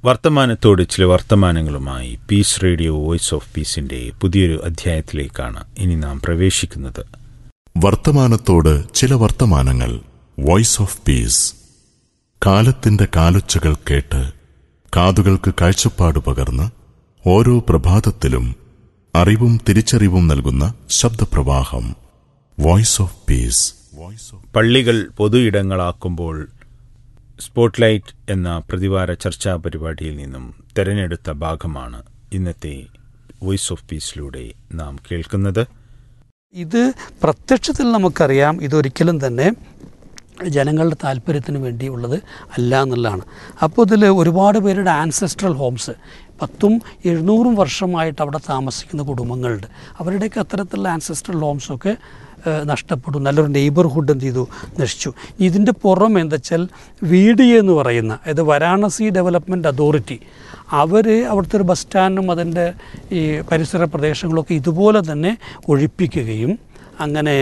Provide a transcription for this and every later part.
വർത്തമാനത്തോട് ചില വർത്തമാനങ്ങളുമായി peace radio voice of പീസിന്റെ പുതിയൊരു അധ്യായത്തിലേക്കാണ് ഇനി നാം പ്രവേശിക്കുന്നത് വർത്തമാനത്തോട് ചില വർത്തമാനങ്ങൾ വോയിസ് ഓഫ് പീസ് കാലത്തിന്റെ കാലൊച്ചകൾ കേട്ട് കാതുകൾക്ക് കാഴ്ചപ്പാട് പകർന്ന് ഓരോ പ്രഭാതത്തിലും അറിവും തിരിച്ചറിവും നൽകുന്ന ശബ്ദപ്രവാഹം voice of peace voice of പള്ളികൾ പൊതു ഇടങ്ങളാക്കുമ്പോൾ സ്പോട്ട്ലൈറ്റ് എന്ന പ്രതിവാര ചർച്ചാ പരിപാടിയിൽ നിന്നും തെരഞ്ഞെടുത്ത ഭാഗമാണ് ഇന്നത്തെ വോയിസ് ഓഫ് പീസിലൂടെ നാം കേൾക്കുന്നത് ഇത് പ്രത്യക്ഷത്തിൽ നമുക്കറിയാം ഇതൊരിക്കലും തന്നെ ജനങ്ങളുടെ താല്പര്യത്തിന് വേണ്ടിയുള്ളത് അല്ല എന്നുള്ളതാണ് അപ്പോൾ ഇതിൽ ഒരുപാട് പേരുടെ ആൻസെസ്ട്രൽ ഹോംസ് പത്തും എഴുന്നൂറും വർഷമായിട്ട് അവിടെ താമസിക്കുന്ന കുടുംബങ്ങളുണ്ട് അവരുടെയൊക്കെ അത്തരത്തിലുള്ള ആൻസെസ്ട്രൽ ഹോംസൊക്കെ ഏഹ്, നഷ്ടപ്പെടും നല്ലൊരു നെയ്ബർഹുഡ് എന്ത് ചെയ്തു നശിച്ചു ഇതിൻ്റെ പുറം എന്താ വെച്ചാൽ വി ഡി എന്ന് പറയുന്ന അതായത് വാരാണസി ഡെവലപ്മെൻറ്റ് അതോറിറ്റി അവർ അവിടുത്തെ ഒരു ബസ് സ്റ്റാൻഡും അതിൻ്റെ ഈ പരിസര പ്രദേശങ്ങളൊക്കെ ഇതുപോലെ തന്നെ ഒഴിപ്പിക്കുകയും അങ്ങനെ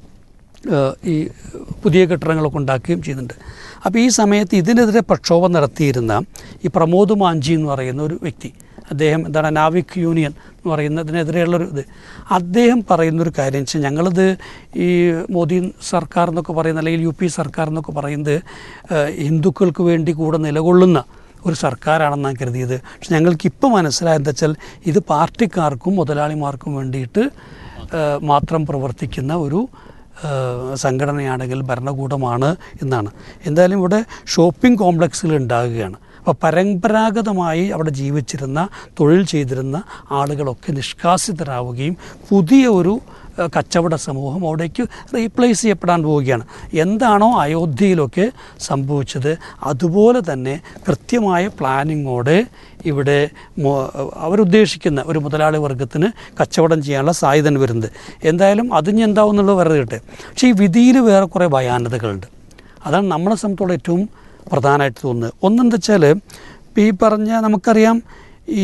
ഏഹ്, ഈ പുതിയ കെട്ടിടങ്ങളൊക്കെ ഉണ്ടാക്കുകയും ചെയ്യുന്നുണ്ട് അപ്പോൾ ഈ സമയത്ത് ഇതിനെതിരെ പ്രക്ഷോഭം നടത്തിയിരുന്ന ഈ പ്രമോദ് മാഞ്ചി എന്ന് പറയുന്ന ഒരു വ്യക്തി അദ്ദേഹം എന്താണ് നാവിക് യൂണിയൻ എന്ന് പറയുന്നതിനെതിരെയുള്ളൊരു ഇത് അദ്ദേഹം പറയുന്നൊരു കാര്യം വെച്ചാൽ ഞങ്ങളിത് ഈ മോദി സർക്കാർ എന്നൊക്കെ പറയുന്ന അല്ലെങ്കിൽ യു പി സർക്കാർ എന്നൊക്കെ പറയുന്നത് ഏഹ്, ഹിന്ദുക്കൾക്ക് വേണ്ടി കൂടെ നിലകൊള്ളുന്ന ഒരു സർക്കാരാണെന്നാണ് കരുതിയത് പക്ഷെ ഞങ്ങൾക്ക് ഇപ്പോൾ മനസ്സിലായത് എന്താ വെച്ചാൽ ഇത് പാർട്ടിക്കാർക്കും മുതലാളിമാർക്കും വേണ്ടിയിട്ട് ഏഹ്, മാത്രം പ്രവർത്തിക്കുന്ന ഒരു ഏഹ്, സംഘടനയാണെങ്കിൽ ഭരണകൂടമാണ് എന്നാണ് എന്തായാലും ഇവിടെ ഷോപ്പിംഗ് കോംപ്ലക്സുകൾ ഉണ്ടാകുകയാണ് അപ്പോൾ പരമ്പരാഗതമായി അവിടെ ജീവിച്ചിരുന്ന തൊഴിൽ ചെയ്തിരുന്ന ആളുകളൊക്കെ നിഷ്കാസിതരാവുകയും പുതിയ ഒരു ഏഹ്, കച്ചവട സമൂഹം അവിടേക്ക് റീപ്ലേസ് ചെയ്യപ്പെടാൻ പോവുകയാണ് എന്താണോ അയോധ്യയിലൊക്കെ സംഭവിച്ചത് അതുപോലെ തന്നെ കൃത്യമായ പ്ലാനിങ്ങോടെ ഇവിടെ മൊ- അവരുദ്ദേശിക്കുന്ന ഒരു മുതലാളി വർഗത്തിന് കച്ചവടം ചെയ്യാനുള്ള സാധ്യത വരുന്നത് എന്തായാലും അതിന് എന്താവും എന്നുള്ളത് വെറുതെ കിട്ടെ പക്ഷേ ഈ വിധിയിൽ വേറെ കുറേ ഭയാനതകളുണ്ട് അതാണ് നമ്മളെ സംബന്ധിച്ചോളം ഏറ്റവും പ്രധാനമായിട്ട് തോന്നുന്നത് ഒന്നെന്താ വെച്ചാൽ ഇപ്പോൾ ഈ പറഞ്ഞ നമുക്കറിയാം ഈ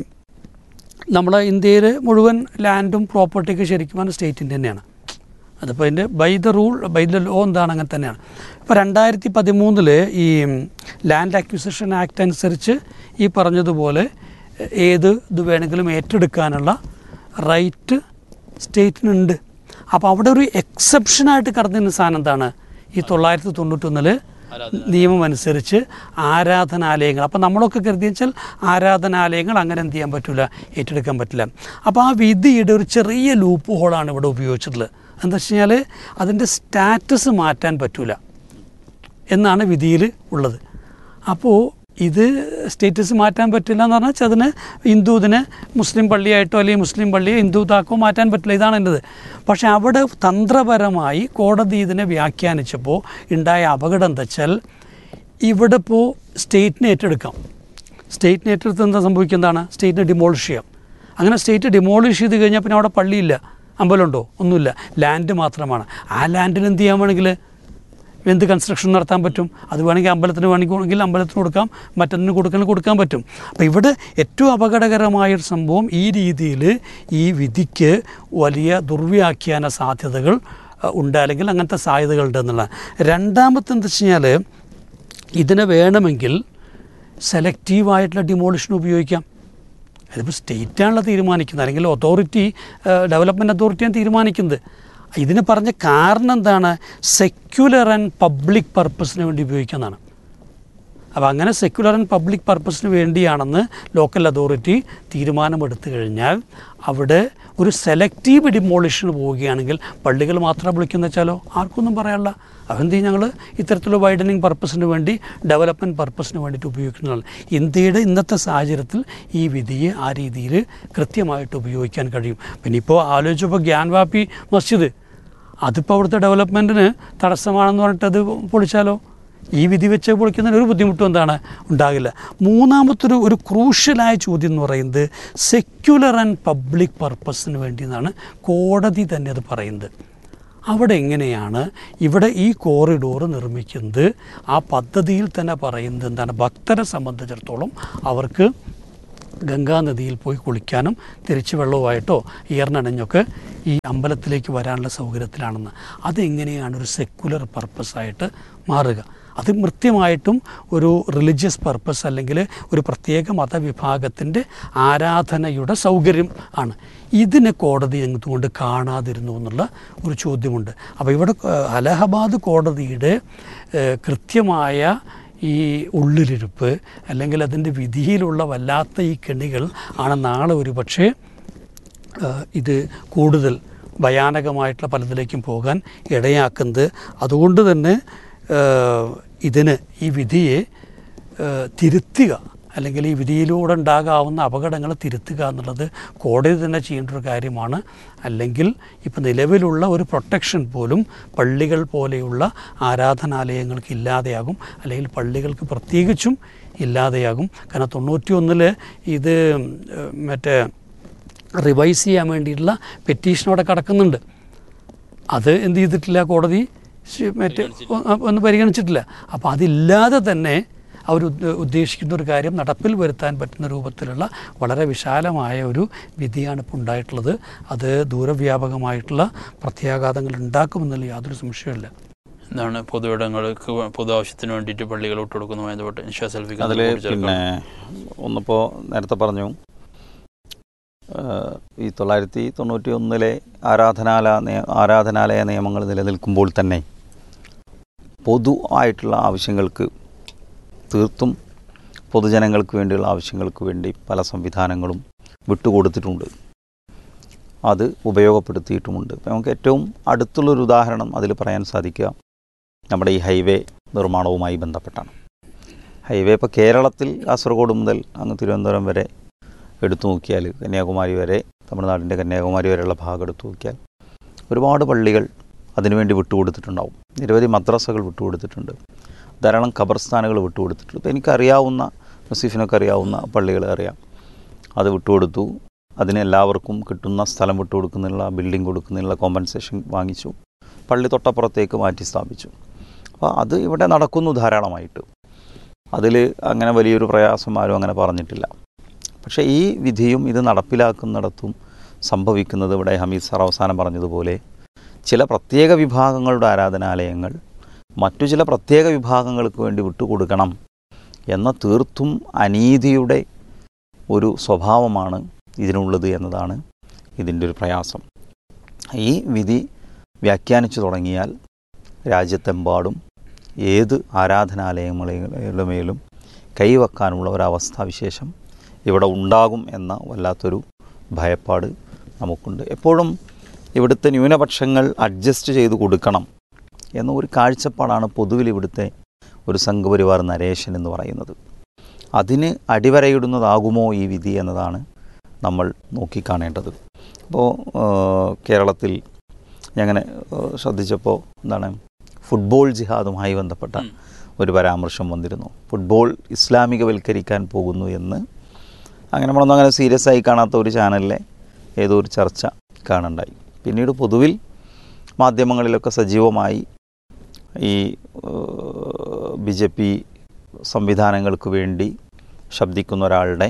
നമ്മളെ ഇന്ത്യയിൽ മുഴുവൻ ലാൻഡും പ്രോപ്പർട്ടിയൊക്കെ ശരിക്കും പറഞ്ഞാൽ സ്റ്റേറ്റിൻ്റെ തന്നെയാണ് അതിപ്പോൾ അതിൻ്റെ by the rule by the law എന്താണ് അങ്ങനെ തന്നെയാണ് ഇപ്പോൾ രണ്ടായിരത്തി പതിമൂന്നിൽ ഈ ലാൻഡ് അക്വിസിഷൻ ആക്ട് അനുസരിച്ച് ഈ പറഞ്ഞതുപോലെ ഏത് ഇത് വേണമെങ്കിലും ഏറ്റെടുക്കാനുള്ള റൈറ്റ് സ്റ്റേറ്റിനുണ്ട് അപ്പോൾ അവിടെ ഒരു എക്സെപ്ഷനായിട്ട് കടന്നിരുന്ന സാധനം എന്താണ് ഈ തൊള്ളായിരത്തി തൊണ്ണൂറ്റൊന്നില് നിയമം അനുസരിച്ച് ആരാധനാലയങ്ങൾ അപ്പോൾ നമ്മളൊക്കെ കരുതി വെച്ചാൽ ആരാധനാലയങ്ങൾ അങ്ങനെ എന്ത് ചെയ്യാൻ പറ്റില്ല ഏറ്റെടുക്കാൻ പറ്റില്ല അപ്പോൾ ആ വിധിയുടെ ഒരു ചെറിയ ലൂപ്പ് ഹോളാണ് ഇവിടെ ഉപയോഗിച്ചിട്ടുള്ളത് എന്താ വെച്ച് കഴിഞ്ഞാൽ അതിൻ്റെ സ്റ്റാറ്റസ് മാറ്റാൻ പറ്റില്ല എന്നാണ് വിധിയിൽ ഉള്ളത് അപ്പോൾ ഇത് സ്റ്റേറ്റസ് മാറ്റാൻ പറ്റില്ല എന്ന് പറഞ്ഞാൽ അതിന് ഹിന്ദു ഇതിന് മുസ്ലിം പള്ളിയായിട്ടോ അല്ലെങ്കിൽ മുസ്ലിം പള്ളിയോ ഹിന്ദു താക്കോ മാറ്റാൻ പറ്റില്ല ഇതാണ് എൻ്റെത് പക്ഷേ അവിടെ തന്ത്രപരമായി കോടതി ഇതിനെ വ്യാഖ്യാനിച്ചപ്പോൾ ഉണ്ടായ അപകടം എന്താ വെച്ചാൽ ഇവിടെ ഇപ്പോൾ സ്റ്റേറ്റിനെ ഏറ്റെടുക്കാം സ്റ്റേറ്റിനെ ഏറ്റെടുത്ത് എന്താ സംഭവിക്കുന്നതാണ് സ്റ്റേറ്റിനെ ഡിമോളിഷ് ചെയ്യാം അങ്ങനെ സ്റ്റേറ്റ് ഡിമോളിഷ് ചെയ്ത് കഴിഞ്ഞാൽ പിന്നെ അവിടെ പള്ളിയില്ല അമ്പലമുണ്ടോ ഒന്നുമില്ല ലാൻഡ് മാത്രമാണ് ആ ലാൻഡിൽ എന്ത് ചെയ്യാൻ വേണമെങ്കിൽ എന്ത് കൺസ്ട്രക്ഷൻ നടത്താൻ പറ്റും അത് വേണമെങ്കിൽ അമ്പലത്തിന് വേണമെങ്കിൽ അമ്പലത്തിന് കൊടുക്കാം മറ്റൊന്നിന് കൊടുക്കാൻ കൊടുക്കാൻ പറ്റും അപ്പോൾ ഇവിടെ ഏറ്റവും അപകടകരമായൊരു സംഭവം ഈ രീതിയിൽ ഈ വിധിക്ക് വലിയ ദുർവ്യാഖ്യാന സാധ്യതകൾ അഹ്, ഉണ്ട് അല്ലെങ്കിൽ അങ്ങനത്തെ സാധ്യതകളുണ്ട് എന്നുള്ള രണ്ടാമത്തെ എന്താ വെച്ച് കഴിഞ്ഞാൽ ഇതിനെ വേണമെങ്കിൽ സെലക്റ്റീവായിട്ടുള്ള ഡിമോളിഷൻ ഉപയോഗിക്കാം അതിപ്പോൾ സ്റ്റേറ്റാണല്ലോ തീരുമാനിക്കുന്നത് അല്ലെങ്കിൽ അതോറിറ്റി ഡെവലപ്മെൻറ്റ് അതോറിറ്റിയാണ് തീരുമാനിക്കുന്നത് ഇതിന് പറഞ്ഞ കാരണം എന്താണ് സെക്യുലർ ആൻഡ് പബ്ലിക് പർപ്പസിന് വേണ്ടി ഉപയോഗിക്കുന്നതാണ് അപ്പോൾ അങ്ങനെ സെക്യുലർ ആൻഡ് പബ്ലിക് പർപ്പസിന് വേണ്ടിയാണെന്ന് ലോക്കൽ അതോറിറ്റി തീരുമാനമെടുത്തു കഴിഞ്ഞാൽ അവിടെ ഒരു സെലക്റ്റീവ് ഡിമോളിഷന് പോവുകയാണെങ്കിൽ പള്ളികൾ മാത്രം വിളിക്കുന്ന വെച്ചാലോ ആർക്കൊന്നും പറയാനുള്ള അതെന്ത് ചെയ്യും ഞങ്ങൾ ഇത്തരത്തിലുള്ള വൈഡനിങ് പർപ്പസിന് വേണ്ടി ഡെവലപ്മെൻറ്റ് പർപ്പസിന് വേണ്ടിയിട്ട് ഉപയോഗിക്കുന്നതാണ് ഇന്ത്യയുടെ ഇന്നത്തെ സാഹചര്യത്തിൽ ഈ വിധിയെ ആ രീതിയിൽ കൃത്യമായിട്ട് ഉപയോഗിക്കാൻ കഴിയും പിന്നെ ഇപ്പോൾ ആലോചിച്ചപ്പോൾ ഗ്യാൻവാപ്പി മസ്ജിദ് അതിപ്പോൾ അവിടുത്തെ ഡെവലപ്മെൻറ്റിന് തടസ്സമാണെന്ന് പറഞ്ഞിട്ട് അത് പൊളിച്ചാലോ ഈ വിധി വെച്ച് പൊളിക്കുന്നതിന് ഒരു ബുദ്ധിമുട്ടും എന്താണ് ഉണ്ടാകില്ല മൂന്നാമത്തൊരു ഒരു ക്രൂഷ്യലായ ചോദ്യം എന്ന് പറയുന്നത് സെക്യുലർ ആൻഡ് പബ്ലിക് പർപ്പസിന് വേണ്ടി എന്നാണ് കോടതി തന്നെ അത് പറയുന്നത് അവിടെ എങ്ങനെയാണ് ഇവിടെ ഈ കോറിഡോർ നിർമ്മിക്കുന്നത് ആ പദ്ധതിയിൽ തന്നെ പറയുന്നത് എന്താണ് ഭക്തരെ സംബന്ധിച്ചിടത്തോളം അവർക്ക് ഗംഗാനദിയിൽ പോയി കുളിക്കാനും തിരിച്ചു വെള്ളവുമായിട്ടോ ഈർന്നണഞ്ഞൊക്കെ ഈ അമ്പലത്തിലേക്ക് വരാനുള്ള സൗകര്യത്തിലാണെന്ന് അതെങ്ങനെയാണ് ഒരു സെക്കുലർ പർപ്പസായിട്ട് മാറുക അത് കൃത്യമായിട്ടും ഒരു റിലീജിയസ് പർപ്പസ് അല്ലെങ്കിൽ ഒരു പ്രത്യേക മതവിഭാഗത്തിൻ്റെ ആരാധനയുടെ സൗകര്യം ആണ് ഇതിനെ കോടതി എന്തുകൊണ്ട് കാണാതിരുന്നു എന്നുള്ള ഒരു ചോദ്യമുണ്ട് അപ്പോൾ ഇവിടെ ഏഹ്, അലഹബാദ് കോടതിയുടെ ഏഹ്, കൃത്യമായ ഈ ഉള്ളിലിരുപ്പ് അല്ലെങ്കിൽ അതിൻ്റെ വിധിയിലുള്ള വല്ലാത്ത ഈ കെണികൾ ആണ് നാളെ ഒരു പക്ഷേ ഏഹ് ഇത് കൂടുതൽ ഭയാനകമായിട്ടുള്ള പലതിലേക്കും പോകാൻ ഇടയാക്കുന്നത് അതുകൊണ്ട് തന്നെ ഏഹ് ഇതിന് ഈ വിധിയെ ഏഹ് തിരുത്തുക അല്ലെങ്കിൽ ഈ വിധിയിലൂടെ ഉണ്ടാകാവുന്ന അപകടങ്ങൾ തിരുത്തുക എന്നുള്ളത് കോടതി തന്നെ ചെയ്യേണ്ട ഒരു കാര്യമാണ് അല്ലെങ്കിൽ ഇപ്പം നിലവിലുള്ള ഒരു പ്രൊട്ടക്ഷൻ പോലും പള്ളികൾ പോലെയുള്ള ആരാധനാലയങ്ങൾക്ക് ഇല്ലാതെയാകും അല്ലെങ്കിൽ പള്ളികൾക്ക് പ്രത്യേകിച്ചും ഇല്ലാതെയാകും കാരണം തൊണ്ണൂറ്റി ഒന്നിൽ ഇത് ഏഹ് മറ്റേ റിവൈസ് ചെയ്യാൻ വേണ്ടിയിട്ടുള്ള പെറ്റീഷൻ അവിടെ കിടക്കുന്നുണ്ട് അത് എന്ത് ചെയ്തിട്ടില്ല കോടതി ശ്- മറ്റേ ഒ- ഒന്ന് പരിഗണിച്ചിട്ടില്ല അപ്പോൾ അതില്ലാതെ തന്നെ അവർ ഉദ്ദ- ഉദ്ദേശിക്കുന്ന ഒരു കാര്യം നടപ്പിൽ വരുത്താൻ പറ്റുന്ന രൂപത്തിലുള്ള വളരെ വിശാലമായ ഒരു വിധിയാണ് ഇപ്പോൾ ഉണ്ടായിട്ടുള്ളത് അത് ദൂരവ്യാപകമായിട്ടുള്ള പ്രത്യാഘാതങ്ങൾ ഉണ്ടാക്കുമെന്നുള്ള യാതൊരു സംശയമില്ല എന്താണ് പൊതുവിടങ്ങൾക്ക് പൊതു ആവശ്യത്തിന് വേണ്ടിയിട്ട് പള്ളികൾ വിട്ടുകൊടുക്കുന്നതുമായി ബന്ധപ്പെട്ട് നിഷാ സെൽഫിക്ക് അതിൽ പിന്നെ ഒന്നിപ്പോൾ നേരത്തെ പറഞ്ഞു ഏഹ് ഈ തൊള്ളായിരത്തി തൊണ്ണൂറ്റി ഒന്നിലെ ആരാധനാലയ നിയ- ആരാധനാലയ നിയമങ്ങൾ നിലനിൽക്കുമ്പോൾ തന്നെ പൊതു ആയിട്ടുള്ള ആവശ്യങ്ങൾക്ക് തീർത്തും പൊതുജനങ്ങൾക്ക് വേണ്ടിയുള്ള ആവശ്യങ്ങൾക്ക് വേണ്ടി പല സംവിധാനങ്ങളും വിട്ടുകൊടുത്തിട്ടുണ്ട് അത് ഉപയോഗപ്പെടുത്തിയിട്ടുമുണ്ട് ഇപ്പം നമുക്ക് ഏറ്റവും അടുത്തുള്ളൊരു ഉദാഹരണം അതിൽ പറയാൻ സാധിക്കുക നമ്മുടെ ഈ ഹൈവേ നിർമ്മാണവുമായി ബന്ധപ്പെട്ടാണ് ഹൈവേ ഇപ്പോൾ കേരളത്തിൽ കാസർഗോഡ് മുതൽ അങ്ങ് തിരുവനന്തപുരം വരെ എടുത്തു നോക്കിയാൽ കന്യാകുമാരി വരെ തമിഴ്നാടിൻ്റെ കന്യാകുമാരി വരെയുള്ള ഭാഗം എടുത്തു നോക്കിയാൽ ഒരുപാട് പള്ളികൾ അതിനുവേണ്ടി വിട്ടുകൊടുത്തിട്ടുണ്ടാവും നിരവധി മദ്രസകൾ വിട്ടുകൊടുത്തിട്ടുണ്ട് ധാരാളം ഖബർസ്ഥാനുകൾ വിട്ടുകൊടുത്തിട്ടുണ്ട് ഇപ്പോൾ എനിക്കറിയാവുന്ന നസീഫിനൊക്കെ അറിയാവുന്ന പള്ളികൾ അറിയാം അത് വിട്ടുകൊടുത്തു അതിന് എല്ലാവർക്കും കിട്ടുന്ന സ്ഥലം വിട്ടുകൊടുക്കുന്നതിനുള്ള ബിൽഡിംഗ് കൊടുക്കുന്നതിനുള്ള കോമ്പൻസേഷൻ വാങ്ങിച്ചു പള്ളി തൊട്ടപ്പുറത്തേക്ക് മാറ്റി സ്ഥാപിച്ചു അപ്പോൾ അത് ഇവിടെ നടക്കുന്നു ധാരാളമായിട്ട് അതിൽ അങ്ങനെ വലിയൊരു പ്രയാസം ആരും അങ്ങനെ പറഞ്ഞിട്ടില്ല പക്ഷേ ഈ വിധിയും ഇത് നടപ്പിലാക്കുന്നിടത്തും സംഭവിക്കുന്നത് ഇവിടെ ഹമീദ് സാർ അവസാനം പറഞ്ഞതുപോലെ ചില പ്രത്യേക വിഭാഗങ്ങളുടെ ആരാധനാലയങ്ങൾ മറ്റു ചില പ്രത്യേക വിഭാഗങ്ങൾക്ക് വേണ്ടി വിട്ടുകൊടുക്കണം എന്ന തീർത്തും അനീതിയുടെ ഒരു സ്വഭാവമാണ് ഇതിനുള്ളത് എന്നതാണ് ഇതിൻ്റെ ഒരു പ്രയാസം ഈ വിധി വ്യാഖ്യാനിച്ചു തുടങ്ങിയാൽ രാജ്യത്തെമ്പാടും ഏത് ആരാധനാലയങ്ങളുടെ മേലും കൈവെക്കാനുള്ള ഒരവസ്ഥാവിശേഷം ഇവിടെ ഉണ്ടാകും എന്ന വല്ലാത്തൊരു ഭയപ്പാട് നമുക്കുണ്ട് എപ്പോഴും ഇവിടുത്തെ ന്യൂനപക്ഷങ്ങൾ അഡ്ജസ്റ്റ് ചെയ്ത് കൊടുക്കണം എന്ന ഒരു കാഴ്ചപ്പാടാണ് പൊതുവിൽ ഇവിടുത്തെ ഒരു സംഘപരിവാർ നരേശൻ എന്ന് പറയുന്നത് അതിന് അടിവരയിടുന്നതാകുമോ ഈ വിധി എന്നതാണ് നമ്മൾ നോക്കിക്കാണേണ്ടത് അപ്പോൾ കേരളത്തിൽ ഞാങ്ങനെ ശ്രദ്ധിച്ചപ്പോൾ എന്താണ് ഫുട്ബോൾ ജിഹാദുമായി ബന്ധപ്പെട്ട ഉം. ഒരു പരാമർശം വന്നിരുന്നു ഫുട്ബോൾ ഇസ്ലാമികവൽക്കരിക്കാൻ പോകുന്നു എന്ന് അങ്ങനെ നമ്മളൊന്നും അങ്ങനെ സീരിയസ് ആയി കാണാത്ത ഒരു ചാനലിലെ ഏതോ ഒരു ചർച്ച കാണുണ്ടായി പിന്നീട് പൊതുവിൽ മാധ്യമങ്ങളിലൊക്കെ സജീവമായി ഈ ബി ജെ പി സംവിധാനങ്ങൾക്ക് വേണ്ടി ശബ്ദിക്കുന്ന ഒരാളുടെ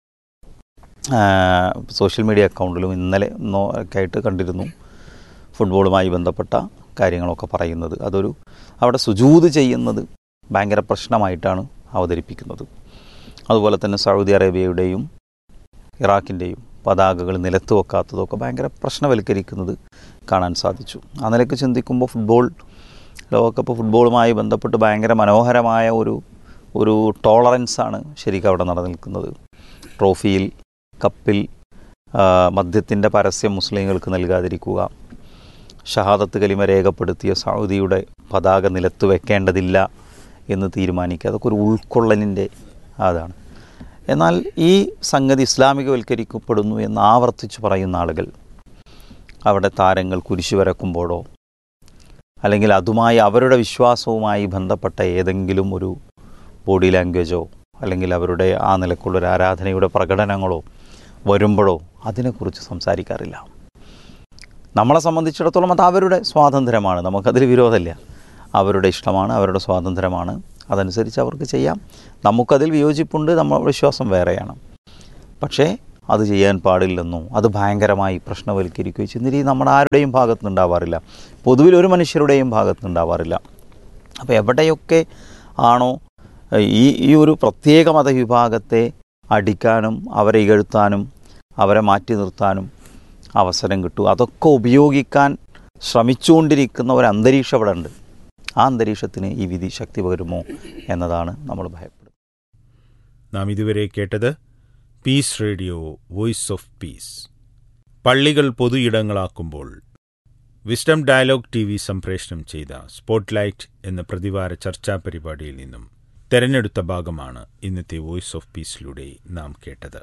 ആ, സോഷ്യൽ മീഡിയ അക്കൗണ്ടിലും ഇന്നലെ ഇന്നോ ഒക്കെ ആയിട്ട് കണ്ടിരുന്നു ഫുട്ബോളുമായി ബന്ധപ്പെട്ട കാര്യങ്ങളൊക്കെ പറയുന്നത് അതൊരു അവിടെ സുജൂത് ചെയ്യുന്നത് ഭയങ്കര പ്രശ്നമായിട്ടാണ് അവതരിപ്പിക്കുന്നത് അതുപോലെ തന്നെ സൗദി അറേബ്യയുടെയും ഇറാഖിൻ്റെയും പതാകകൾ നിലത്ത് വെക്കാത്തതൊക്കെ ഭയങ്കര പ്രശ്നവൽക്കരിക്കുന്നത് കാണാൻ സാധിച്ചു ആ നിലയ്ക്ക് ചിന്തിക്കുമ്പോൾ ഫുട്ബോൾ ലോകകപ്പ് ഫുട്ബോളുമായി ബന്ധപ്പെട്ട് ഭയങ്കര മനോഹരമായ ഒരു ഒരു ടോളറൻസാണ് ശരിക്കും അവിടെ നിലനിൽക്കുന്നത് ട്രോഫിയിൽ കപ്പിൽ മദ്യത്തിൻ്റെ പരസ്യം മുസ്ലിങ്ങൾക്ക് നൽകാതിരിക്കുക ഷഹാദത്ത് കലിമ രേഖപ്പെടുത്തിയ സൗദിയുടെ പതാക നിലത്ത് വെക്കേണ്ടതില്ല എന്ന് തീരുമാനിക്കുക അതൊക്കെ ഒരു ഉൾക്കൊള്ളലിൻ്റെ അതാണ് എന്നാൽ ഈ സംഗതി ഇസ്ലാമികവൽക്കരിക്കപ്പെടുന്നു എന്ന് ആവർത്തിച്ച് പറയുന്ന ആളുകൾ അവിടെ താരങ്ങൾ കുരിശു വരക്കുമ്പോഴോ അല്ലെങ്കിൽ അതുമായി അവരുടെ വിശ്വാസവുമായി ബന്ധപ്പെട്ട ഏതെങ്കിലും ഒരു ബോഡി ലാംഗ്വേജോ അല്ലെങ്കിൽ അവരുടെ ആ നിലക്കുള്ളൊരു ആരാധനയുടെ പ്രകടനങ്ങളോ വരുമ്പോഴോ അതിനെക്കുറിച്ച് സംസാരിക്കാറില്ല നമ്മളെ സംബന്ധിച്ചിടത്തോളം അത് അവരുടെ സ്വാതന്ത്ര്യമാണ് നമുക്കതിൽ വിരോധമില്ല അവരുടെ ഇഷ്ടമാണ് അവരുടെ സ്വാതന്ത്ര്യമാണ് അതനുസരിച്ച് അവർക്ക് ചെയ്യാം നമുക്കതിൽ വിയോജിപ്പുണ്ട് നമ്മുടെ വിശ്വാസം വേറെയാണ് പക്ഷേ അത് ചെയ്യാൻ പാടില്ലെന്നോ അത് ഭയങ്കരമായി പ്രശ്നവൽക്കരിക്കുകയോ ചെയ്യുന്ന രീതി നമ്മുടെ ആരുടെയും ഭാഗത്തുനിന്നുണ്ടാവാറില്ല പൊതുവിൽ ഒരു മനുഷ്യരുടെയും ഭാഗത്തുനിന്നുണ്ടാവാറില്ല അപ്പോൾ എവിടെയൊക്കെ ആണോ ഈ ഈ ഒരു പ്രത്യേക മതവിഭാഗത്തെ അടിക്കാനും അവരെ ഇകഴ്ത്താനും അവരെ മാറ്റി നിർത്താനും അവസരം കിട്ടും അതൊക്കെ ഉപയോഗിക്കാൻ ശ്രമിച്ചുകൊണ്ടിരിക്കുന്ന ഒരു അന്തരീക്ഷം ഇവിടെ ഉണ്ട് ആ അന്തരീക്ഷത്തിന് ഈ വിധി ശക്തി പകരുമോ എന്നതാണ് നമ്മൾ ഭയപ്പെടുന്നത് നാം ഇതുവരെ കേട്ടത് peace radio voice of peace പള്ളികൾ പൊതു ഇടങ്ങളാക്കുമ്പോൾ വിസ്ഡം ഡയലോഗ് ടി വി സംപ്രേഷണം ചെയ്ത സ്പോട്ട്ലൈറ്റ് എന്ന പ്രതിവാര ചർച്ചാ പരിപാടിയിൽ നിന്നും തെരഞ്ഞെടുത്ത ഭാഗമാണ് ഇന്നത്തെ വോയിസ് ഓഫ് പീസിലൂടെ നാം കേട്ടത്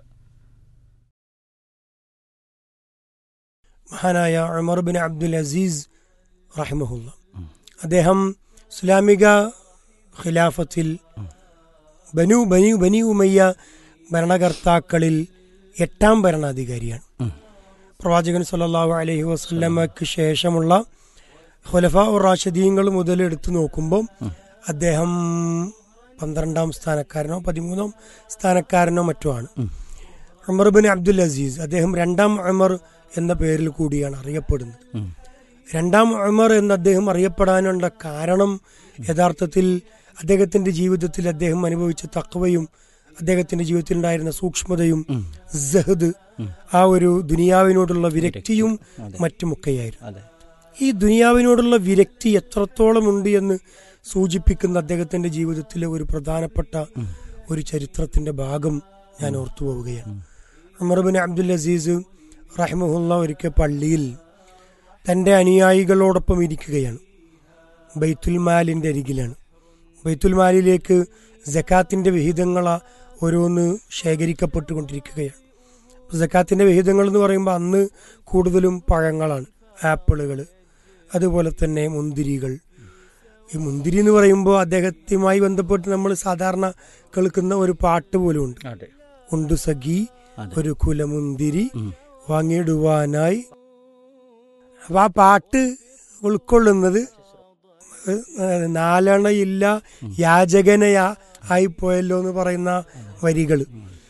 മഹാനായ ഉമർ ബിൻ അബ്ദുൽ അസീസ് റഹിമഹുല്ല അദ്ദേഹം ഇസ്ലാമിക ഖിലാഫത്തിൽ ബനു ബനി ബനി ഉമയ്യ ഭരണകർത്താക്കളിൽ എട്ടാം ഭരണാധികാരിയാണ് പ്രവാചകൻ സല്ലല്ലാഹു അലൈഹി വസല്ലമയ്ക്ക് ശേഷമുള്ള ഖുലഫ റാഷിദീങ്ങൾ മുതൽ എടുത്തു നോക്കുമ്പോൾ അദ്ദേഹം പന്ത്രണ്ടാം സ്ഥാനക്കാരനോ പതിമൂന്നാം സ്ഥാനക്കാരനോ മറ്റോ ആണ് ഉമർ ബിൻ അബ്ദുൽ അസീസ് അദ്ദേഹം രണ്ടാം ഉമർ എന്ന പേരിൽ കൂടിയാണ് അറിയപ്പെടുന്നത് രണ്ടാം ഉമർ എന്ന് അദ്ദേഹം അറിയപ്പെടാനുള്ള കാരണം യഥാർത്ഥത്തിൽ അദ്ദേഹത്തിന്റെ ജീവിതത്തിൽ അദ്ദേഹം അനുഭവിച്ച തക്വയും അദ്ദേഹത്തിന്റെ ജീവിതത്തിൽ ഉണ്ടായിരുന്ന സൂക്ഷ്മതയും സഹദ് ആ ഒരു ദുനിയാവിനോടുള്ള വിരക്തിയും മറ്റുമൊക്കെയായിരുന്നു അതെ ഈ ദുനിയാവിനോടുള്ള വിരക്തി എത്രത്തോളം ഉണ്ട് എന്ന് സൂചിപ്പിക്കുന്ന അദ്ദേഹത്തിന്റെ ജീവിതത്തിലെ ഒരു പ്രധാനപ്പെട്ട ഒരു ചരിത്രത്തിന്റെ ഭാഗം ഞാൻ ഓർത്തു പോവുകയാണ് ഉമർ ബിൻ അബ്ദുൽ അസീസ് റഹ്മുല്ല ഒരിക്കൽ പള്ളിയിൽ തന്റെ അനുയായികളോടൊപ്പം ഇരിക്കുകയാണ് ബൈത്തുൽ മാലിന്റെ അരികിലാണ് ബൈത്തുൽ മാലിലേക്ക് ജക്കാത്തിന്റെ വിഹിതങ്ങൾ ഓരോന്ന് ശേഖരിക്കപ്പെട്ടുകൊണ്ടിരിക്കുകയാണ് ജക്കാത്തിന്റെ വിഹിതങ്ങൾ എന്ന് പറയുമ്പോൾ അന്ന് കൂടുതലും പഴങ്ങളാണ് ആപ്പിളുകൾ അതുപോലെ തന്നെ മുന്തിരികൾ ഈ മുന്തിരി എന്ന് പറയുമ്പോൾ അദ്ദേഹത്തുമായി ബന്ധപ്പെട്ട് നമ്മൾ സാധാരണ കേൾക്കുന്ന ഒരു പാട്ട് പോലും ഉണ്ട് അതെ ഉണ്ട് സഖി അതെ. ഒരു കുലമുന്തിരി വാങ്ങിയിടുവാനായി അപ്പൊ ആ പാട്ട് ഉൾക്കൊള്ളുന്നത് ഏഹ്, നാലെണ്ണയില്ല യാചകനയാ ആയിപ്പോയല്ലോ എന്ന് പറയുന്ന വരികൾ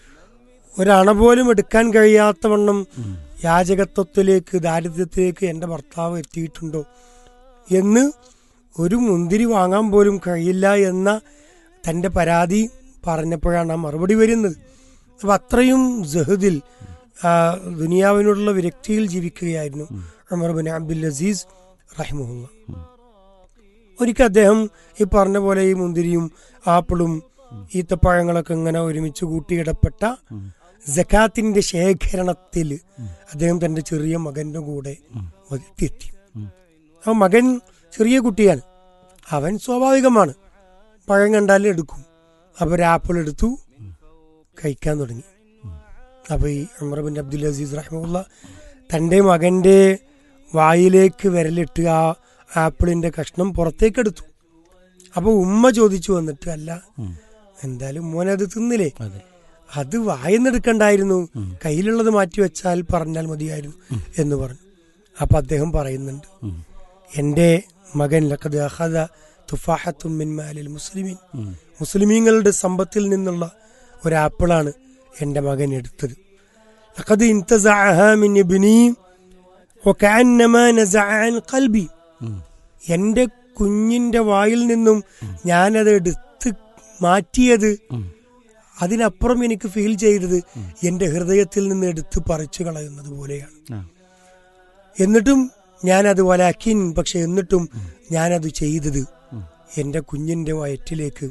ഒരണ പോലും എടുക്കാൻ കഴിയാത്ത വണ്ണം യാചകത്വത്തിലേക്ക് ദാരിദ്ര്യത്തിലേക്ക് എൻ്റെ ഭർത്താവ് എത്തിയിട്ടുണ്ടോ എന്ന് ഒരു മുന്തിരി വാങ്ങാൻ പോലും കഴിയില്ല എന്ന തൻ്റെ പരാതി പറഞ്ഞപ്പോഴാണ് ആ മറുപടി വരുന്നത് അപ്പം അത്രയും ജഹദിൽ ആ, ദുനിയാവിനോടുള്ള വിരക്തിയിൽ ജീവിക്കുകയായിരുന്നു ഉമർ ബിൻ അബ്ദുൽ അസീസ് റഹിമുല്ല ഒരിക്കൽ അദ്ദേഹം ഈ പറഞ്ഞ പോലെ ഈ മുന്തിരിയും ആപ്പിളും ഈത്തപ്പഴങ്ങളൊക്കെ ഇങ്ങനെ ഒരുമിച്ച് കൂട്ടിയിടപ്പെട്ട ജക്കാത്തിന്റെ ശേഖരണത്തിൽ അദ്ദേഹം തന്റെ ചെറിയ മകന്റെ കൂടെ എത്തി ആ മകൻ ചെറിയ കുട്ടിയാണ് അവൻ സ്വാഭാവികമാണ് പഴം കണ്ടാൽ എടുക്കും അപ്പൊ ഒരു ആപ്പിൾ എടുത്തു കഴിക്കാൻ തുടങ്ങി അപ്പൊ ഈ ഉമർ ബിൻ അബ്ദുൽ അസീസ് റഹ്മുള്ള തന്റെ മകന്റെ വായിലേക്ക് വിരലിട്ട് ആ ആപ്പിളിന്റെ കഷ്ണം പുറത്തേക്ക് എടുത്തു അപ്പൊ ഉമ്മ ചോദിച്ചു വന്നിട്ട് അല്ല എന്തായാലും മോനെ അത് തിന്നില്ലേ അതെ അത് വായന്നെടുക്കണ്ടായിരുന്നു കയ്യിലുള്ളത് മാറ്റി വെച്ചാൽ പറഞ്ഞാൽ മതിയായിരുന്നു എന്ന് പറഞ്ഞു അപ്പൊ അദ്ദേഹം പറയുന്നുണ്ട് എന്റെ മകൻ ലഖദ് അഖദ തുഫാഹത്തും മിൻ മാലിൽ മുസ്ലിമീൻ മുസ്ലിമീങ്ങളുടെ സമ്പത്തിൽ നിന്നുള്ള ഒരു ആപ്പിളാണ് എന്റെ മകൻ എടുത്തത് ലഖദ് ഇൻതസഅഹ മിൻ ഇബ്നി വകഅന്നമാ നസഅ അൻ ഖൽബി എന്റെ കുഞ്ഞിന്റെ വായിൽ നിന്നും ഞാനത് എടുത്ത് മാറ്റിയത് അതിനപ്പുറം എനിക്ക് ഫീൽ ചെയ്തത് എന്റെ ഹൃദയത്തിൽ നിന്ന് എടുത്ത് പറിച്ചു കളയുന്നത് പോലെയാണ് ആ. എന്നിട്ടും ഞാനത് വലാക്കിൻ പക്ഷെ എന്നിട്ടും ഞാനത് ചെയ്തത് എന്റെ കുഞ്ഞിന്റെ വയറ്റിലേക്ക്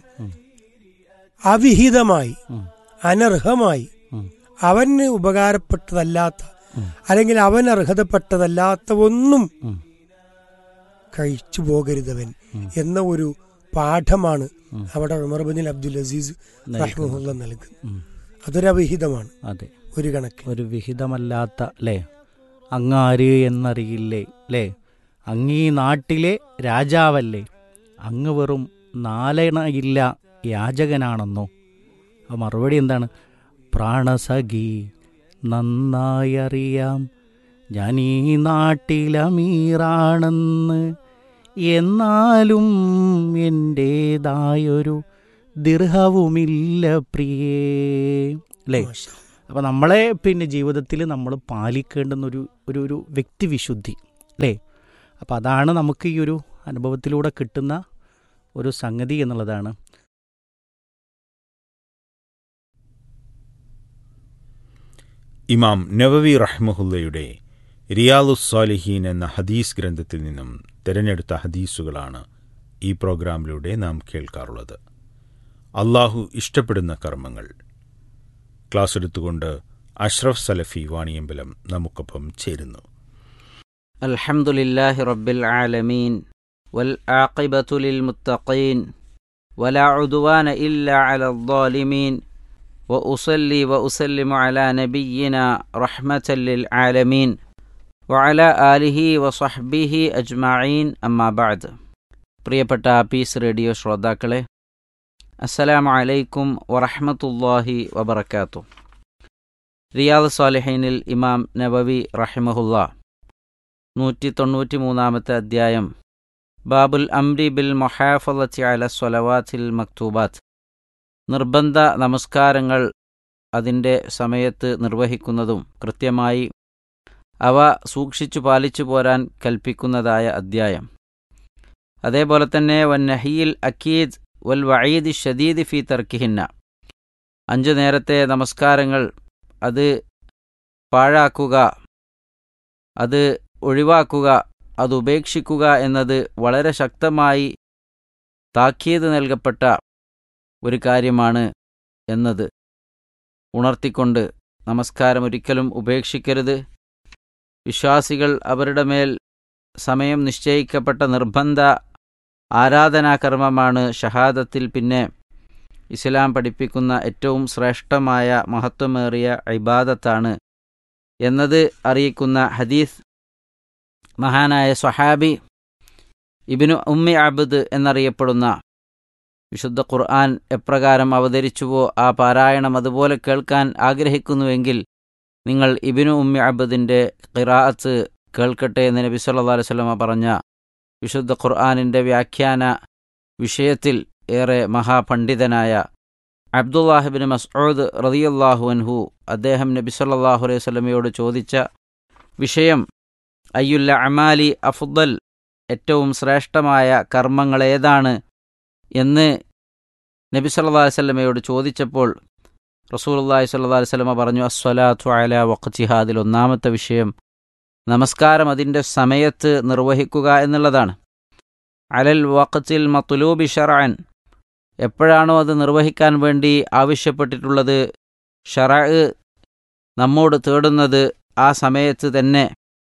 അവിഹിതമായി അനർഹമായി അവന് ഉപകാരപ്പെട്ടതല്ലാത്ത അല്ലെങ്കിൽ അവൻ അർഹതപ്പെട്ടതല്ലാത്ത ഒന്നും കഴിച്ചു പോകരുതവൻ എന്ന ഒരു പാഠമാണ് അവിടെ ഉമർ ബിൻ അബ്ദുൽ അസീസ് റഹ്മുല്ല നൽകുന്നത് അതൊരു അവിഹിതമാണ് അതെ ഒരു കണക്ക് ഒരു വിഹിതമല്ലാത്ത അല്ലേ അങ്ങാര് എന്നറിയില്ലേ അല്ലേ അങ്ങീ നാട്ടിലെ രാജാവല്ലേ അങ്ങ് വെറും നാലണയില്ല യാചകനാണെന്നോ ആ മറുപടി എന്താണ് പ്രാണസഖി നന്നായി അറിയാം ഞാൻ ഈ നാട്ടിലമീറാണെന്ന് എന്നാലും എൻ്റേതായൊരു ദീർഘവുമില്ല പ്രിയേ അല്ലേ അപ്പോൾ നമ്മളെ പിന്നെ ജീവിതത്തിൽ നമ്മൾ പാലിക്കേണ്ടുന്ന ഒരു ഒരു ഒരു വ്യക്തിവിശുദ്ധി അല്ലേ അപ്പോൾ അതാണ് നമുക്ക് ഈ ഒരു അനുഭവത്തിലൂടെ കിട്ടുന്ന ഒരു സംഗതി എന്നുള്ളതാണ് ഇമാം നവവി റഹ്മുല്ലയുടെ റിയാലുസ് സാലിഹീൻ എന്ന ഹദീസ് ഗ്രന്ഥത്തിൽ നിന്നും തിരഞ്ഞെടുത്ത ഹദീസുകളാണ് ഈ പ്രോഗ്രാമിലൂടെ നാം കേൾക്കാറുള്ളത് അള്ളാഹു ഇഷ്ടപ്പെടുന്ന കർമ്മങ്ങൾ ക്ലാസ് എടുത്തുകൊണ്ട് അഷ്റഫ് സലഫി വാണിയമ്പലം നമുക്കൊപ്പം ചേരുന്നു الحمد لله رب العالمين والعاقبة للمتقين ولا عدوان إلا على الظالمين وأصلي وأسلم على نبينا رحمة للعالمين وعلى آله وصحبه أجمعين أما بعد പ്രിയപ്പെട്ട പീസ് റേഡിയോ ശ്രോതാക്കളെ അസ്സലാമു അലൈക്കും വറഹ്മത്തുള്ളാഹി വബറകാതുഹു റിയാദ് സാലിഹീനിൽ ഇമാം നബവി റഹിമഹുല്ലാ നൂറ്റി തൊണ്ണൂറ്റി മൂന്നാമത്തെ അധ്യായം ബാബുൽ അംരി ബിൽ മൊഹാഫലത്തി അല സ്വലവാത്തിൽ മക്തൂബാത്ത് നിർബന്ധ നമസ്കാരങ്ങൾ അതിൻ്റെ സമയത്ത് നിർവഹിക്കുന്നതും കൃത്യമായി അവ സൂക്ഷിച്ചു പാലിച്ചു പോരാൻ കൽപ്പിക്കുന്നതായ അധ്യായം അതേപോലെ തന്നെ വൻ നഹിയിൽ അക്കീദ് വൽ വഈദ് ഷദീദ് ഫി തർക്കിഹിന്ന അഞ്ചു നേരത്തെ നമസ്കാരങ്ങൾ അത് പാഴാക്കുക അത് ഒഴിവാക്കുക അത് ഉപേക്ഷിക്കുക എന്നത് വളരെ ശക്തമായി താക്കീത് നൽകപ്പെട്ട ഒരു കാര്യമാണ് എന്നത് ഉണർത്തിക്കൊണ്ട് നമസ്കാരം ഒരിക്കലും ഉപേക്ഷിക്കരുത് വിശ്വാസികൾ അവരുടെ മേൽ സമയം നിശ്ചയിക്കപ്പെട്ട നിർബന്ധ ആരാധനാകർമ്മമാണ് ഷഹാദത്തിൽ പിന്നെ ഇസ്ലാം പഠിപ്പിക്കുന്ന ഏറ്റവും ശ്രേഷ്ഠമായ മഹത്വമേറിയ ഇബാദത്താണ് എന്നത് അറിയിക്കുന്ന ഹദീസ് മഹാനായ സ്വഹാബി ഇബിനു ഉമ്മി അബദ് എന്നറിയപ്പെടുന്ന വിശുദ്ധ ഖുർആൻ എപ്രകാരം അവതരിച്ചുവോ ആ പാരായണം അതുപോലെ കേൾക്കാൻ ആഗ്രഹിക്കുന്നുവെങ്കിൽ നിങ്ങൾ ഇബിനു ഉമ്മി അബദിൻ്റെ ഖിറാഅത്ത് കേൾക്കട്ടെ എന്ന് നബി സല്ലല്ലാഹു അലൈഹി വസല്ലമ പറഞ്ഞ വിശുദ്ധ ഖുർആനിൻ്റെ വ്യാഖ്യാന വിഷയത്തിൽ ഏറെ മഹാപണ്ഡിതനായ അബ്ദുല്ലാഹിബിൻ മസ്ഊദ് റളിയല്ലാഹു അൻഹു അദ്ദേഹം നബി സല്ലല്ലാഹു അലൈഹി വസല്ലമയോട് ചോദിച്ച വിഷയം അയ്യുല്ല അമാലി അഫുദൽ ഏറ്റവും ശ്രേഷ്ഠമായ കർമ്മങ്ങൾ ഏതാണ് എന്ന് നബി സല്ലല്ലാഹു അലൈഹി വസല്ലമയോട് ചോദിച്ചപ്പോൾ റസൂലുള്ളാഹി സ്വല്ലല്ലാഹു അലൈഹി വസല്ലമ പറഞ്ഞു അസ്വലാത്തു അല വഖ്തിഹ അതിൽ ഒന്നാമത്തെ വിഷയം നമസ്കാരം അതിൻ്റെ സമയത്ത് നിർവഹിക്കുക എന്നുള്ളതാണ് അലൽ വഖത്തിൽ മത്തുലൂബി ഷറഅൻ എപ്പോഴാണോ അത് നിർവഹിക്കാൻ വേണ്ടി ആവശ്യപ്പെട്ടിട്ടുള്ളത് ഷറ നമ്മോട് തേടുന്നത് ആ സമയത്ത് തന്നെ